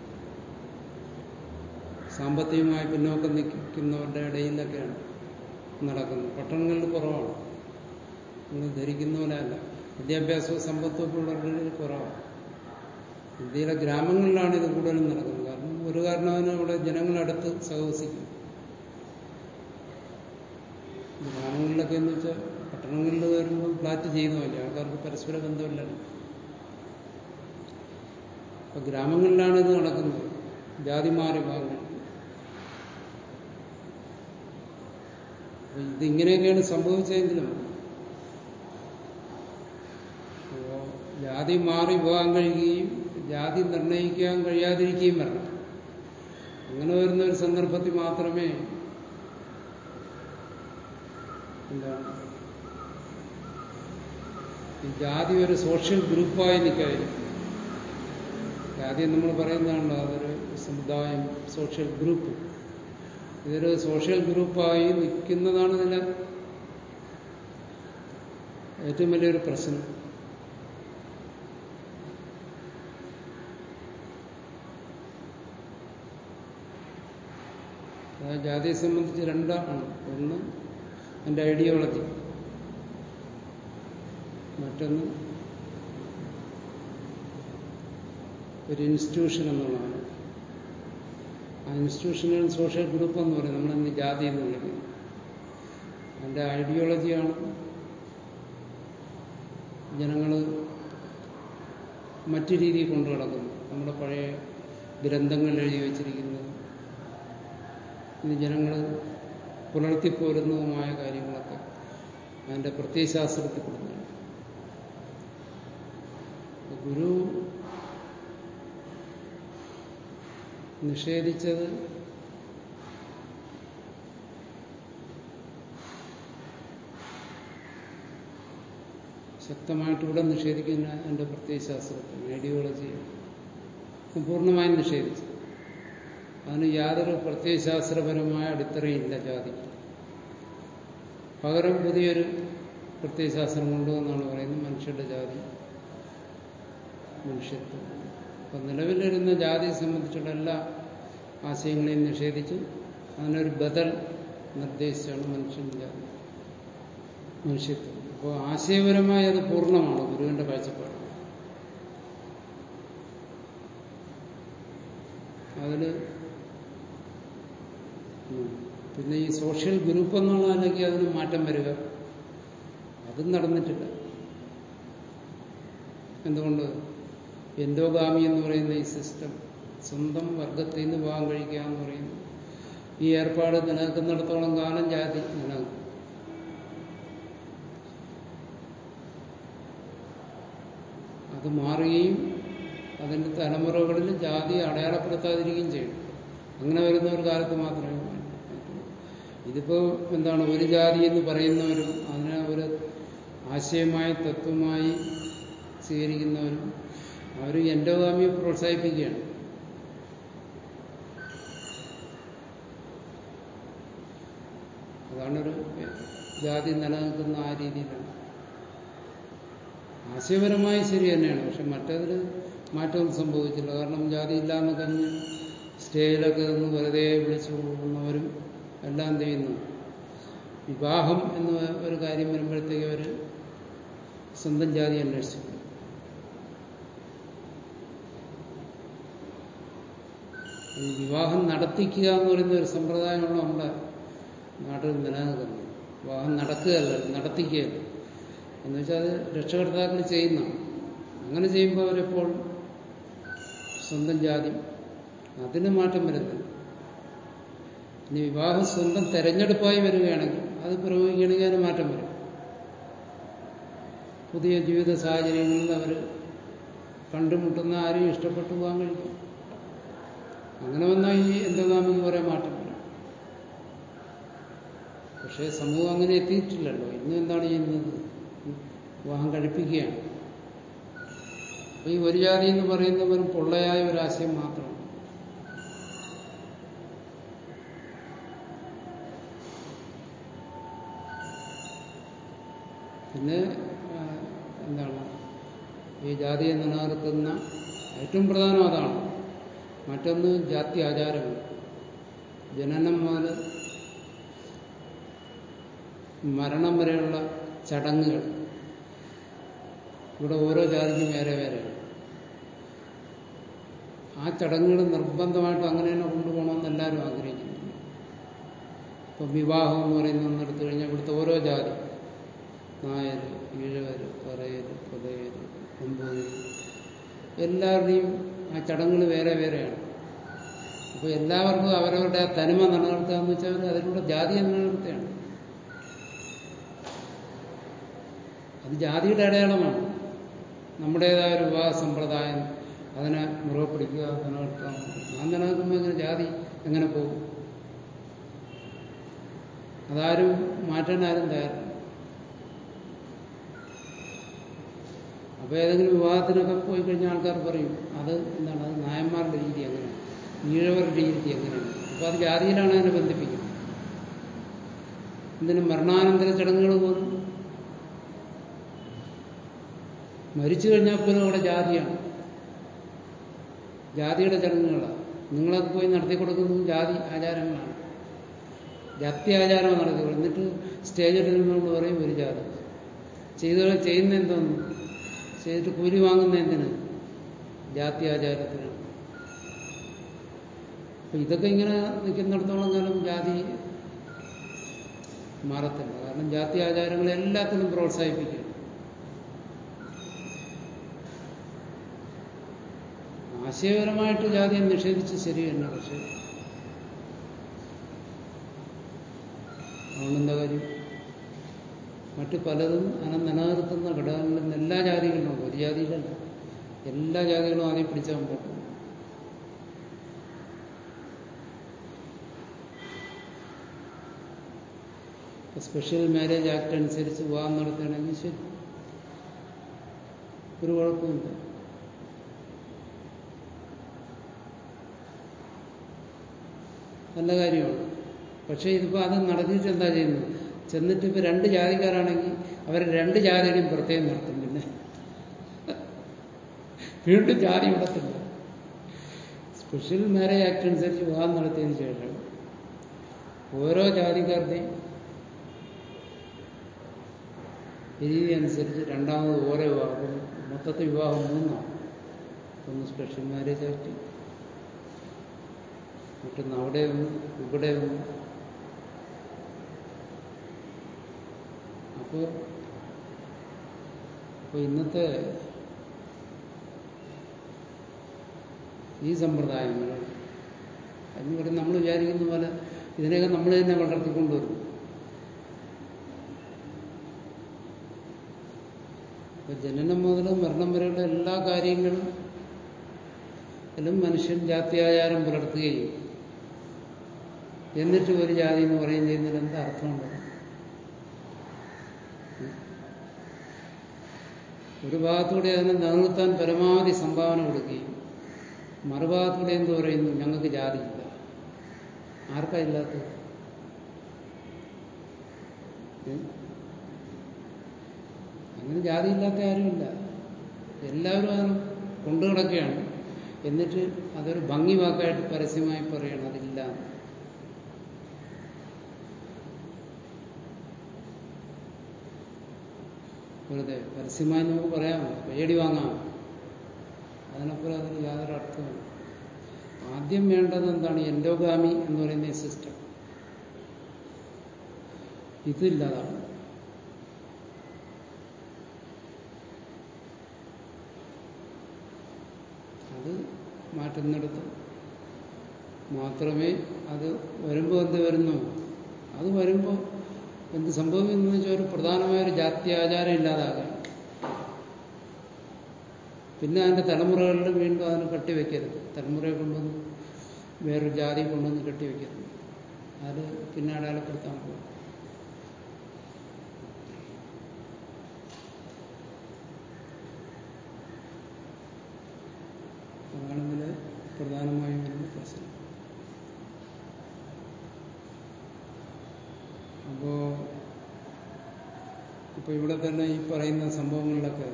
സാമ്പത്തികമായി പിന്നോക്കം നിൽക്കുന്നവരുടെ ഇടയിലൊക്കെയാണ് നടക്കുന്നത് പട്ടണങ്ങളിൽ കുറവാണ് നിങ്ങൾ ധരിക്കുന്ന പോലെ അല്ല വിദ്യാഭ്യാസവും സമ്പത്തും ഒക്കെ ഉള്ളവരുടെ കുറവാണ് ഇന്ത്യയിലെ ഗ്രാമങ്ങളിലാണ് ഇത് കൂടുതലും നടക്കുന്നത് കാരണം ഒരു കാരണവന് ഇവിടെ ജനങ്ങളടുത്ത് സഹവസിക്കും ഗ്രാമങ്ങളിലൊക്കെ എന്ന് വെച്ചാൽ പട്ടണങ്ങളിൽ വരുമ്പോൾ ഫ്ലാറ്റ് ചെയ്യുന്നതല്ലേ ആൾക്കാർക്ക് പരസ്പര ബന്ധമില്ലല്ലോ അപ്പൊ ഗ്രാമങ്ങളിലാണ് ഇത് നടക്കുന്നത് ജാതി മാറി ഭാഗങ്ങൾ ഇതിങ്ങനെയൊക്കെയാണ് സംഭവിച്ചതെങ്കിലും ജാതി മാറി പോകാൻ കഴിയുകയും ജാതി നിർണയിക്കാൻ കഴിയാതിരിക്കുകയും വരണം അങ്ങനെ വരുന്ന ഒരു സന്ദർഭത്തിൽ മാത്രമേ എന്താണ് ഈ ജാതി ഒരു സോഷ്യൽ ഗ്രൂപ്പായി നിൽക്കാതിരിക്കും ജാതി നമ്മൾ പറയുന്നതാണല്ലോ അതൊരു സമുദായം സോഷ്യൽ ഗ്രൂപ്പ് ഇതൊരു സോഷ്യൽ ഗ്രൂപ്പായി നിൽക്കുന്നതാണ് ഇതിലെ ഏറ്റവും വലിയൊരു പ്രശ്നം ജാതിയെ സംബന്ധിച്ച് രണ്ടാണ് ഒന്ന് എൻ്റെ ഐഡിയോളജി മറ്റൊന്ന് ഒരു ഇൻസ്റ്റിറ്റ്യൂഷൻ എന്നുള്ളതാണ് ആ ഇൻസ്റ്റിറ്റ്യൂഷണൽ സോഷ്യൽ ഗ്രൂപ്പ് എന്ന് പറയും നമ്മളിന്ന് ജാതി എന്ന് വിളിക്കുന്നത് അതിൻ്റെ ഐഡിയോളജിയാണ് ജനങ്ങൾ മറ്റു രീതിയിൽ കൊണ്ടു കിടക്കുന്നത് നമ്മുടെ പഴയ ഗ്രന്ഥങ്ങൾ എഴുതി വച്ചിരിക്കുന്നത് ഇത് ജനങ്ങൾ പുലർത്തിപ്പോരുന്നതുമായ കാര്യങ്ങളൊക്കെ അതിൻ്റെ പ്രത്യയശാസ്ത്രത്തിൽ കൊടുക്കുകയാണ് ഗുരു നിഷേധിച്ചത് ശക്തമായിട്ട് ഇവിടെ നിഷേധിക്കുന്ന എൻ്റെ പ്രത്യയശാസ്ത്രത്തിൽ ഐഡിയോളജി പൂർണ്ണമായും നിഷേധിച്ചു അതിന് യാതൊരു പ്രത്യയശാസ്ത്രപരമായ അടിത്തറയില്ല ജാതി പകരം പുതിയൊരു പ്രത്യയശാസ്ത്രം കൊണ്ടുവന്നാണ് പറയുന്നത് മനുഷ്യരുടെ ജാതി മനുഷ്യത്വം അപ്പൊ നിലവിലിരുന്ന ജാതിയെ സംബന്ധിച്ചുള്ള എല്ലാ ആശയങ്ങളെയും നിഷേധിച്ച് അതിനൊരു ബദൽ നിർദ്ദേശിച്ചാണ് മനുഷ്യന്റെ ജാതി മനുഷ്യത്വം അപ്പോൾ ആശയപരമായി അത് പൂർണ്ണമാണ് ഗുരുവിന്റെ കാഴ്ചപ്പാട് അതില് പിന്നെ ഈ സോഷ്യൽ ഗ്രൂപ്പ് എന്നുള്ള അല്ലെങ്കിൽ അതിന് മാറ്റം വരിക അതും നടന്നിട്ടില്ല എന്തുകൊണ്ട് എൻഡോഗാമി എന്ന് പറയുന്ന ഈ സിസ്റ്റം സ്വന്തം വർഗത്തിൽ നിന്ന് വിവാഹം കഴിക്കുക എന്ന് പറയുന്നു ഈ ഏർപ്പാട് നിലനിൽക്കുന്നിടത്തോളം കാലം ജാതി നിലനിൽക്കും അത് മാറുകയും അതിന്റെ തലമുറകളിൽ ജാതി അടയാളപ്പെടുത്താതിരിക്കുകയും ചെയ്യും അങ്ങനെ വരുന്ന ഒരു കാലത്ത് മാത്രമേ ഇതിപ്പോ എന്താണ് ഒരു ജാതി എന്ന് പറയുന്നവരും അതിനെ ഒരു ആശയമായി തത്വമായി സ്വീകരിക്കുന്നവരും അവർ എൻഡോഗാമിയെ പ്രോത്സാഹിപ്പിക്കുകയാണ് അതാണൊരു ജാതി നിലനിൽക്കുന്ന ആ രീതിയിലാണ് ആശയപരമായി ശരി തന്നെയാണ് പക്ഷെ മറ്റതിൽ മാറ്റമൊന്നും സംഭവിച്ചില്ല കാരണം ജാതി ഇല്ലാന്ന് കഴിഞ്ഞ് സ്റ്റേജിലൊക്കെ നിന്ന് വെറുതെ വിളിച്ചു പോകുന്നവരും എല്ലാം എന്ത് ചെയ്യുന്നു വിവാഹം എന്ന ഒരു കാര്യം വരുമ്പോഴത്തേക്ക് അവർ സ്വന്തം ജാതി അന്വേഷിച്ചു ഈ വിവാഹം നടത്തിക്കുക എന്ന് പറയുന്ന ഒരു സമ്പ്രദായമാണ് നമ്മുടെ നാട്ടിൽ നിലനിൽക്കുന്നത് വിവാഹം നടക്കുകയല്ല നടത്തിക്കുകയല്ല എന്ന് വെച്ചാൽ അത് രക്ഷകർത്താക്കൾ ചെയ്യുന്നതാണ് അങ്ങനെ ചെയ്യുമ്പോൾ അവരെപ്പോൾ സ്വന്തം ജാതി അതിന് മാറ്റം വരുന്നില്ല ഇനി വിവാഹം സ്വന്തം തെരഞ്ഞെടുപ്പായി വരികയാണെങ്കിൽ അത് പ്രയോഗിക്കുകയാണെങ്കിൽ അതിന് മാറ്റം വരും പുതിയ ജീവിത സാഹചര്യങ്ങളിൽ അവർ കണ്ടുമുട്ടുന്ന ആരെയും ഇഷ്ടപ്പെട്ടു പോകാൻ കഴിയും അങ്ങനെ വന്നാൽ ഈ എന്തോഗാമിക്ക് കുറേ മാറ്റം വരും പക്ഷേ സമൂഹം അങ്ങനെ എത്തിയിട്ടില്ലല്ലോ ഇന്ന് എന്താണ് ചെയ്യുന്നത് വിവാഹം കഴിപ്പിക്കുകയാണ് അപ്പൊ ഈ ഒരു ജാതി എന്ന് പറയുന്ന വെറും പൊള്ളയായ ഒരാശയം മാത്രമാണ് പിന്നെ ആ, എന്താണ് ഈ ജാതിയെ നിലനിർത്തുന്ന ഏറ്റവും പ്രധാനം അതാണ് മറ്റൊന്ന് ജാതി ആചാരങ്ങൾ ജനനം മുതൽ മരണം വരെയുള്ള ചടങ്ങുകൾ ഇവിടെ ഓരോ ജാതിക്കും വേറെ വേറെയാണ് ആ ചടങ്ങുകൾ നിർബന്ധമായിട്ടും അങ്ങനെ തന്നെ കൊണ്ടുപോകണമെന്ന് എല്ലാവരും ആഗ്രഹിക്കുന്നുണ്ട് ഇപ്പം വിവാഹം എന്ന് പറയുന്ന ഒന്നെടുത്തു കഴിഞ്ഞാൽ ഇവിടുത്തെ ഓരോ ജാതി നായർ ഈഴവർ പറയർ പുതയർ നമ്പൂതിരി എല്ലാവരുടെയും ആ ചടങ്ങുകൾ വേറെ വേറെയാണ് അപ്പോൾ എല്ലാവർക്കും അവരവരുടെ ആ തനിമ നിലനിർത്തുക എന്ന് വെച്ചാൽ അവർ അതിലൂടെ ജാതിയെ നിലനിർത്തുകയാണ് അത് ജാതിയുടെ അടയാളമാണ് നമ്മുടേതായ ഒരു വിവാഹ സമ്പ്രദായം അതിനെ മുറുകെ പിടിക്കുക നിലനിർത്തുക ഞാൻ നിലനിൽക്കുമ്പോൾ ഇങ്ങനെ ജാതി എങ്ങനെ പോകും അതാരും മാറ്റാൻ ആരും തയ്യാറില്ല അപ്പോൾ ഏതെങ്കിലും വിവാഹത്തിനൊക്കെ പോയി കഴിഞ്ഞാൽ ആൾക്കാർ പറയും അത് എന്താണ് അത് നായന്മാരുടെ രീതി എങ്ങനെയാണ് ഈഴവരുടെ രീതി എങ്ങനെയാണ് അപ്പോൾ അത് ജാതിയിലാണ് അതിനെ ബന്ധിപ്പിക്കുന്നത് എന്തിനും മരണാനന്തര ചടങ്ങുകൾ പോലും മരിച്ചു കഴിഞ്ഞാൽ പോലും അവിടെ ജാതിയാണ് ജാതിയുടെ ചടങ്ങുകളാണ് നിങ്ങളൊക്കെ പോയി നടത്തി കൊടുക്കുന്നതും ജാതി ആചാരങ്ങളാണ് ജാതി ആചാരം നടത്തി കൊടുക്കും എന്നിട്ട് സ്റ്റേജിൽ നിന്നുകൊണ്ട് പറയും ഒരു ജാതി ചെയ്ത ചെയ്യുന്ന എന്തോന്നു ചെയ്തിട്ട് കൂലി വാങ്ങുന്ന എന്തിന് ജാതി ആചാരത്തിനാണ് അപ്പൊ ഇതൊക്കെ ഇങ്ങനെ നിൽക്കുന്നിടത്തോളം കാലം ജാതി മാറത്തില്ല കാരണം ജാതി ആചാരങ്ങൾ എല്ലാത്തിനും പ്രോത്സാഹിപ്പിക്കും ആശയപരമായിട്ട് ജാതിയെ നിഷേധിച്ച് ശരി തന്നെ പക്ഷെ അതുകൊണ്ടെന്താ കാര്യം മറ്റു പലതും അതിനെ നിലനിർത്തുന്ന ഘടകങ്ങളിൽ നിന്ന് എല്ലാ ജാതികളിലും ഒരു ജാതിയിലല്ല എല്ലാ ജാതികളും ആദ്യം പിടിച്ചാൽ മുമ്പോട്ട് പോകും. ഇപ്പൊ സ്പെഷ്യൽ മാരേജ് ആക്ട് അനുസരിച്ച് വിവാഹം നടത്തുകയാണെങ്കിൽ ശരി ഒരു കുഴപ്പമില്ല നല്ല കാര്യമാണ് പക്ഷേ ഇതിപ്പോൾ അത് നടത്തിയിട്ട് എന്താ ചെയ്യുന്നത് ചെന്നിട്ട് ഇപ്പോൾ രണ്ട് ജാതിക്കാരാണെങ്കിൽ അവർ രണ്ട് ജാതിയുടെയും പ്രത്യേകം നടത്തും പിന്നെ വീണ്ടും ജാതി വിടത്തില്ല സ്പെഷ്യൽ മാരേജ് ആക്ട് അനുസരിച്ച് വിവാഹം നടത്തിയതിന് ശേഷം ഓരോ ജാതിക്കാരുടെയും രീതി അനുസരിച്ച് രണ്ടാമത് ഓരോ വിവാഹം മൊത്തത്തിൽ വിവാഹം മൂന്നാണ് ഒന്ന് സ്പെഷ്യൽ മാരേജ് ആക്ട് മറ്റൊന്ന് അവിടെ ഒന്ന് ഇവിടെ ഒന്ന് അപ്പോൾ അപ്പോൾ ഇന്നത്തെ ഈ സമ്പ്രദായങ്ങൾ എന്ന് പറയുന്നത് നമ്മൾ വിചാരിക്കുന്ന പോലെ ഇതിനെയൊക്കെ നമ്മൾ തന്നെ വളർത്തിക്കൊണ്ടുവരും അപ്പൊ ജനനം മുതൽ മരണം വരെയുള്ള എല്ലാ കാര്യങ്ങളും എല്ലാം മനുഷ്യൻ ജാത്യാചാരം പുലർത്തുകയും എന്നിട്ട് ഒരു ജാതി എന്ന് പറയുകയും ചെയ്യുന്നതിൽ എന്താ അർത്ഥമുണ്ട് ഒരു ഭാഗത്തൂടെ അതിനെ നിലനിർത്താൻ പരമാവധി സംഭാവന കൊടുക്കുകയും മറുഭാഗത്തൂടെ എന്ത് പറയുന്നു ഞങ്ങൾക്ക് ജാതിയില്ല ആർക്കാ ഇല്ലാത്തത് ഏ? അങ്ങനെ ജാതിയില്ലാത്ത ആരുമില്ല എല്ലാവരും അതിന് കൊണ്ടു കിടക്കുകയാണ് എന്നിട്ട് അതൊരു ഭംഗി വാക്കായിട്ട് പരസ്യമായി പറയണം അതില്ല എന്ന്. വെറുതെ പരസ്യമായി നമുക്ക് പറയാമോ പേടി വാങ്ങാം അതിനപ്പുറം അതിന് യാതൊരു അർത്ഥവും ആദ്യം വേണ്ടത് എന്താണ് എൻഡോഗാമി എന്ന് പറയുന്ന ഈ സിസ്റ്റം ഇതില്ലാതാണ് അത് മാറ്റുന്നിടത്ത് മാത്രമേ അത് വരുമ്പോൾ എന്ത് വരുന്നു അത് വരുമ്പോൾ എന്ത് സംഭവിക്കുന്നു വെച്ചാൽ ഒരു പ്രധാനമായൊരു ജാതി ആചാരം ഇല്ലാതാകാം പിന്നെ അതിൻ്റെ തലമുറകളിൽ വീണ്ടും അതിനെ കെട്ടിവെക്കരുത് തലമുറയെ കൊണ്ടുവന്ന് വേറൊരു ജാതി കൊണ്ടുവന്ന് കെട്ടിവെക്കരുത് അത് പിന്നെ അടയാളപ്പെടുത്താൻ പോകും അതാണ് ഇതിൽ പ്രധാനമായും വരുന്ന പ്രശ്നം അപ്പോ ഇപ്പൊ ഇവിടെ തന്നെ ഈ പറയുന്ന സംഭവങ്ങളിലൊക്കെ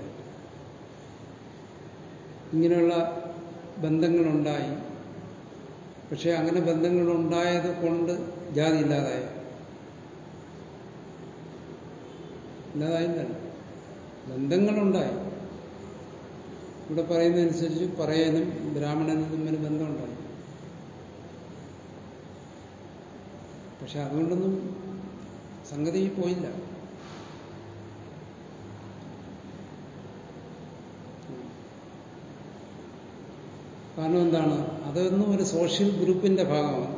ഇങ്ങനെയുള്ള ബന്ധങ്ങളുണ്ടായി പക്ഷെ അങ്ങനെ ബന്ധങ്ങളുണ്ടായത് കൊണ്ട് ജാതി ഇല്ലാതായി ഇല്ലാതായില്ലല്ലോ ബന്ധങ്ങളുണ്ടായി ഇവിടെ പറയുന്നതനുസരിച്ച് പറയനും ബ്രാഹ്മണനും തമ്മിൽ ബന്ധമുണ്ടായി പക്ഷെ അതുകൊണ്ടൊന്നും സംഗതി പോയില്ല കാരണം എന്താണ് അതൊന്നും ഒരു സോഷ്യൽ ഗ്രൂപ്പിന്റെ ഭാഗമാണ്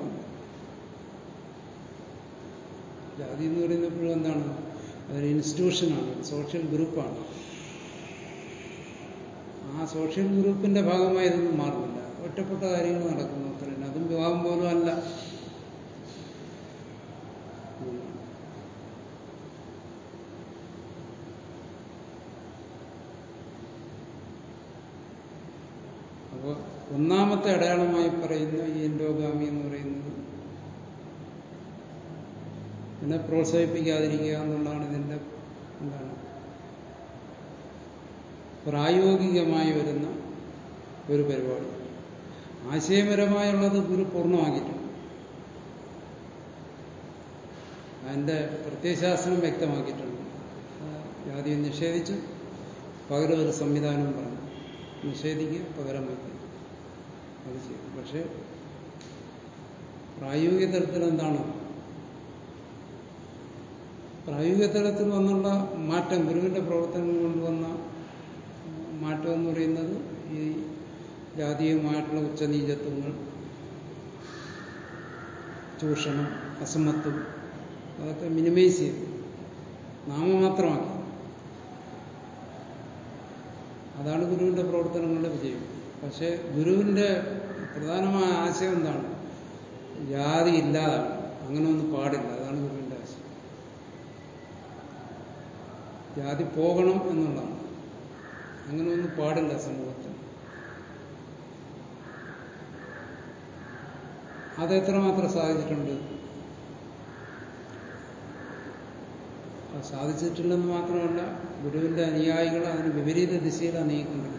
ജാതി എന്ന് പറയുന്നപ്പോഴും എന്താണ് അതൊരു ഇൻസ്റ്റിറ്റ്യൂഷനാണ് സോഷ്യൽ ഗ്രൂപ്പാണ് ആ സോഷ്യൽ ഗ്രൂപ്പിന്റെ ഭാഗമായി ഇതൊന്നും മാറുന്നില്ല ഒറ്റപ്പെട്ട കാര്യങ്ങൾ നടക്കുന്നു അത്രയും അതും വിവാഹം പോലും അല്ല അപ്പോൾ ഒന്നാമത്തെ അടയാളമായി പറയുന്ന ഈ എൻഡോഗാമി എന്ന് പറയുന്നത് ഇതിനെ പ്രോത്സാഹിപ്പിക്കാതിരിക്കുക എന്നുള്ളതാണ് ഇതിൻ്റെ എന്താണ് പ്രായോഗികമായി വരുന്ന ഒരു പരിപാടി ആശയപരമായുള്ളത് ഗുരു പൂർണ്ണമാക്കിയിട്ടുണ്ട് അതിൻ്റെ പ്രത്യയശാസ്ത്രം വ്യക്തമാക്കിയിട്ടുണ്ട് ജാതിയെ നിഷേധിച്ച് പകരം ഒരു സംവിധാനം പറഞ്ഞു നിഷേധിക്കുക പകരം വയ്ക്കുക അത് ചെയ്തു പക്ഷെ പ്രായോഗിക തലത്തിൽ എന്താണ് പ്രായോഗിക തലത്തിൽ വന്നുള്ള മാറ്റം ഗുരുവിന്റെ പ്രവർത്തനങ്ങൾ കൊണ്ടുവന്ന മാറ്റം എന്ന് പറയുന്നത് ഈ ജാതീയമായിട്ടുള്ള ഉച്ചനീചത്വങ്ങൾ ചൂഷണം അസമത്വം അതൊക്കെ മിനിമൈസ് ചെയ്തു നാമമാത്രമാക്കി അതാണ് ഗുരുവിന്റെ പ്രവർത്തനങ്ങളുടെ വിജയം പക്ഷെ ഗുരുവിന്റെ പ്രധാനമായ ആശയം എന്താണ് ജാതി ഇല്ലാതാണ് അങ്ങനെ ഒന്നും പാടില്ല അതാണ് ഗുരുവിന്റെ ആശയം ജാതി പോകണം എന്നുള്ളതാണ് അങ്ങനെ ഒന്നും പാടില്ല സമൂഹത്തിൽ അത് എത്രമാത്രം സാധിച്ചിട്ടുണ്ട് അത് സാധിച്ചിട്ടില്ലെന്ന് മാത്രമല്ല ഗുരുവിന്റെ അനുയായികൾ അതിന് വിപരീത ദിശയിലാണ് നീങ്ങിക്കൊണ്ടിരിക്കുന്നത്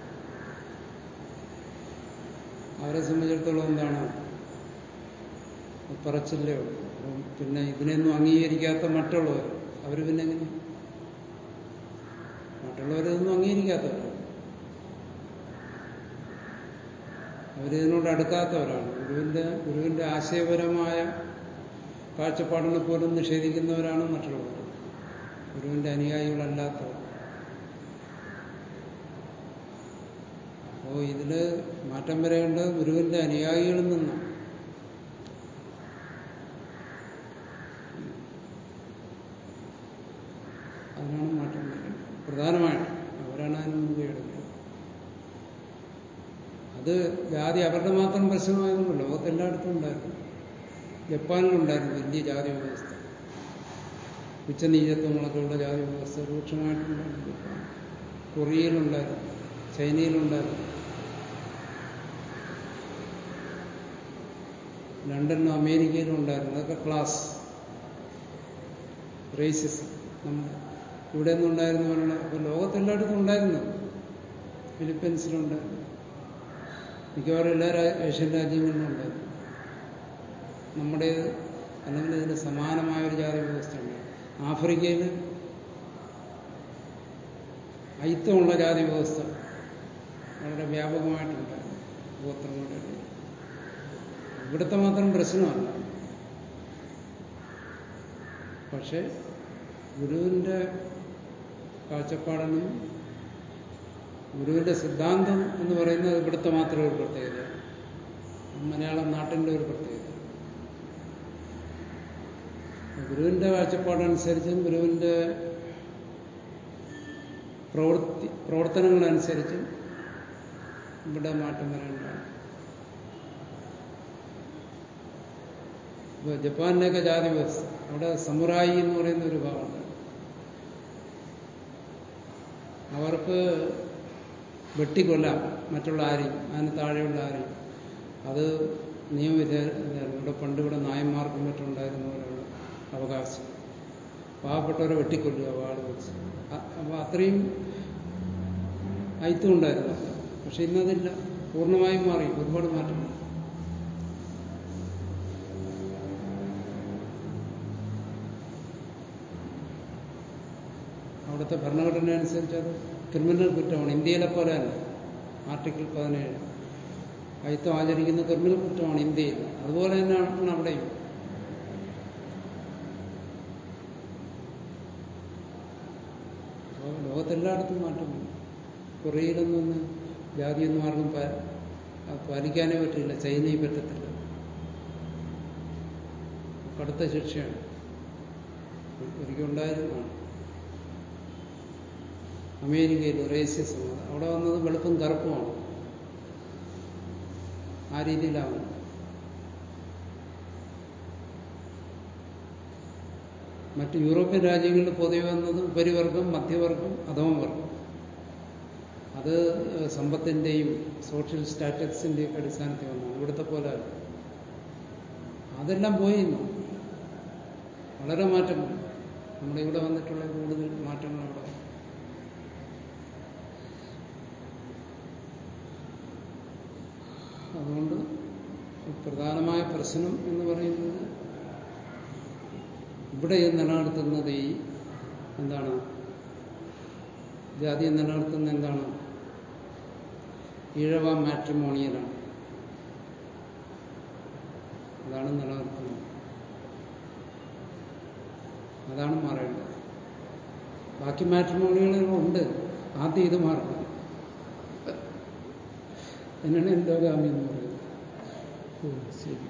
അവരെ സംബന്ധിച്ചിടത്തോളം എന്താണ് പറച്ചില്ലേ ഉള്ളൂ അപ്പം പിന്നെ ഇതിനെയൊന്നും അംഗീകരിക്കാത്ത മറ്റുള്ളവർ അവർ പിന്നെ എങ്ങനെ മറ്റുള്ളവരൊന്നും അംഗീകരിക്കാത്തവരാണ് അവരിതിനോട് അടുക്കാത്തവരാണ് ഗുരുവിന്റെ ഗുരുവിന്റെ ആശയപരമായ കാഴ്ചപ്പാടിനെ പോലും നിഷേധിക്കുന്നവരാണ് മറ്റുള്ളവർ ഗുരുവിന്റെ അനുയായികളല്ലാത്തവർ അപ്പോൾ ഇതില് മാറ്റം വരേണ്ടത് ഗുരുവിന്റെ അനുയായികളിൽ നിന്നാണ് അതിനാണ് മാറ്റം വരേണ്ടത് പ്രധാനമായിട്ടും അവരാണ് അതിന് മുൻകൈ എടുക്കുന്നത് അത് ജാതി അവരുടെ മാത്രം പ്രശ്നമായതുകൊണ്ട് ലോകത്തെല്ലായിടത്തും ഉണ്ടായിരുന്നു ജപ്പാനിലുണ്ടായിരുന്നു വലിയ ജാതി വ്യവസ്ഥ ഉച്ചനീചത്വങ്ങളൊക്കെ ഉള്ള ജാതി വ്യവസ്ഥ രൂക്ഷമായിട്ടുണ്ടായിരുന്നു ജപ്പാൻ കൊറിയയിലുണ്ടായിരുന്നു ചൈനയിലുണ്ടായിരുന്നു ലണ്ടനിലും അമേരിക്കയിലും ഉണ്ടായിരുന്നു അതൊക്കെ ക്ലാസ് റേസിസ് നമ്മുടെ ഇവിടെ ഒന്നും ഉണ്ടായിരുന്നവരുള്ള അപ്പോൾ ലോകത്തെല്ലായിടത്തും ഉണ്ടായിരുന്നു ഫിലിപ്പീൻസിലുണ്ടായിരുന്നു മിക്കവാറും എല്ലാ ഏഷ്യൻ രാജ്യങ്ങളിലും ഉണ്ടായിരുന്നു നമ്മുടെ അല്ലെങ്കിൽ ഇതിന് സമാനമായ ഒരു ജാതി വ്യവസ്ഥയുണ്ട് ആഫ്രിക്കയിൽ ഐത്തമുള്ള ജാതി വ്യവസ്ഥ വളരെ വ്യാപകമായിട്ടുണ്ടായിരുന്നു ഗോത്രങ്ങളുടെ ഇടയിൽ ഇവിടുത്തെ മാത്രം പ്രശ്നമല്ല പക്ഷെ ഗുരുവിന്റെ കാഴ്ചപ്പാടിനും ഗുരുവിന്റെ സിദ്ധാന്തം എന്ന് പറയുന്നത് ഇവിടുത്തെ മാത്രം ഒരു പ്രത്യേകത മലയാളം നാട്ടിന്റെ ഒരു പ്രത്യേകത ഗുരുവിന്റെ കാഴ്ചപ്പാടനുസരിച്ചും ഗുരുവിന്റെ പ്രവൃത്തി പ്രവർത്തനങ്ങളനുസരിച്ചും ഇവിടെ മാറ്റം വരേണ്ടതാണ് ഇപ്പൊ ജപ്പാനിലെയൊക്കെ ജാതി വ്യവസ്ഥ അവിടെ സമുറായി എന്ന് പറയുന്ന ഒരു ഭാഗമുണ്ട് അവർക്ക് വെട്ടിക്കൊല്ലാം മറ്റുള്ള ആരെയും അതിന് താഴെയുള്ള ആരെയും അത് നിയമവിധേയമാണ് ഇവിടെ പണ്ട് ഇവിടെ നായന്മാർക്കും മറ്റുണ്ടായിരുന്ന പോലെയുള്ള അവകാശം പാവപ്പെട്ടവരെ വെട്ടിക്കൊല്ലുക വാട് വെച്ച് അപ്പോൾ അത്രയും ഐത്യം ഉണ്ടായിരുന്നു പക്ഷെ ഇന്നതില്ല പൂർണ്ണമായും മാറി ഒരുപാട് മാറ്റം അവിടുത്തെ ഭരണഘടന അനുസരിച്ച് അത് ക്രിമിനൽ കുറ്റമാണ് ഇന്ത്യയിലെ പോലെ തന്നെ ആർട്ടിക്കിൾ പതിനേഴ് അയിത്തം ആചരിക്കുന്ന ക്രിമിനൽ കുറ്റമാണ് ഇന്ത്യയിൽ അതുപോലെ തന്നെയാണ് അവിടെയും അപ്പോൾ ലോകത്തെല്ലായിടത്തും മാറ്റമാണ് കൊറിയയിലൊന്നും ഒന്ന് ജാതിയൊന്നും ആർക്കും പാലിക്കാനേ പറ്റില്ല ചൈനയിൽ പറ്റത്തില്ല കടുത്ത ശിക്ഷയാണ് ഒരിക്കൽ ഉണ്ടായിരുന്നതാണ് അമേരിക്കയിൽ റേസിസം അവിടെ വന്നത് വെളുപ്പും കറുപ്പുമാണ് ആ രീതിയിലാണ് മറ്റ് യൂറോപ്യൻ രാജ്യങ്ങളിൽ പൊതുവെ വന്നത് ഉപരിവർഗം മധ്യവർഗം അധമവർഗം അത് സമ്പത്തിന്റെയും സോഷ്യൽ സ്റ്റാറ്റസിന്റെയും ഒക്കെ അടിസ്ഥാനത്തിൽ വന്നതാണ് ഇവിടുത്തെ പോലെ അതെല്ലാം പോയിരുന്നു വളരെ മാറ്റം നമ്മുടെ ഇവിടെ വന്നിട്ടുള്ള കൂടുതൽ മാറ്റങ്ങൾ അവിടെ അതുകൊണ്ട് പ്രധാനമായ പ്രശ്നം എന്ന് പറയുന്നത് ഇവിടെ നിലനിർത്തുന്നത് ഈ എന്താണ് ജാതി നിലനിർത്തുന്ന എന്താണ് ഈഴവ മാട്രിമോണിയലാണ് അതാണ് നിലനിർത്തുന്നത് അതാണ് മാറേണ്ടത് ബാക്കി മാട്രിമോണികളുണ്ട് ആദ്യം ഇത് മാറണം എന്നാണ് എന്തോഗാമി എന്ന് പറയുന്നത് ശരി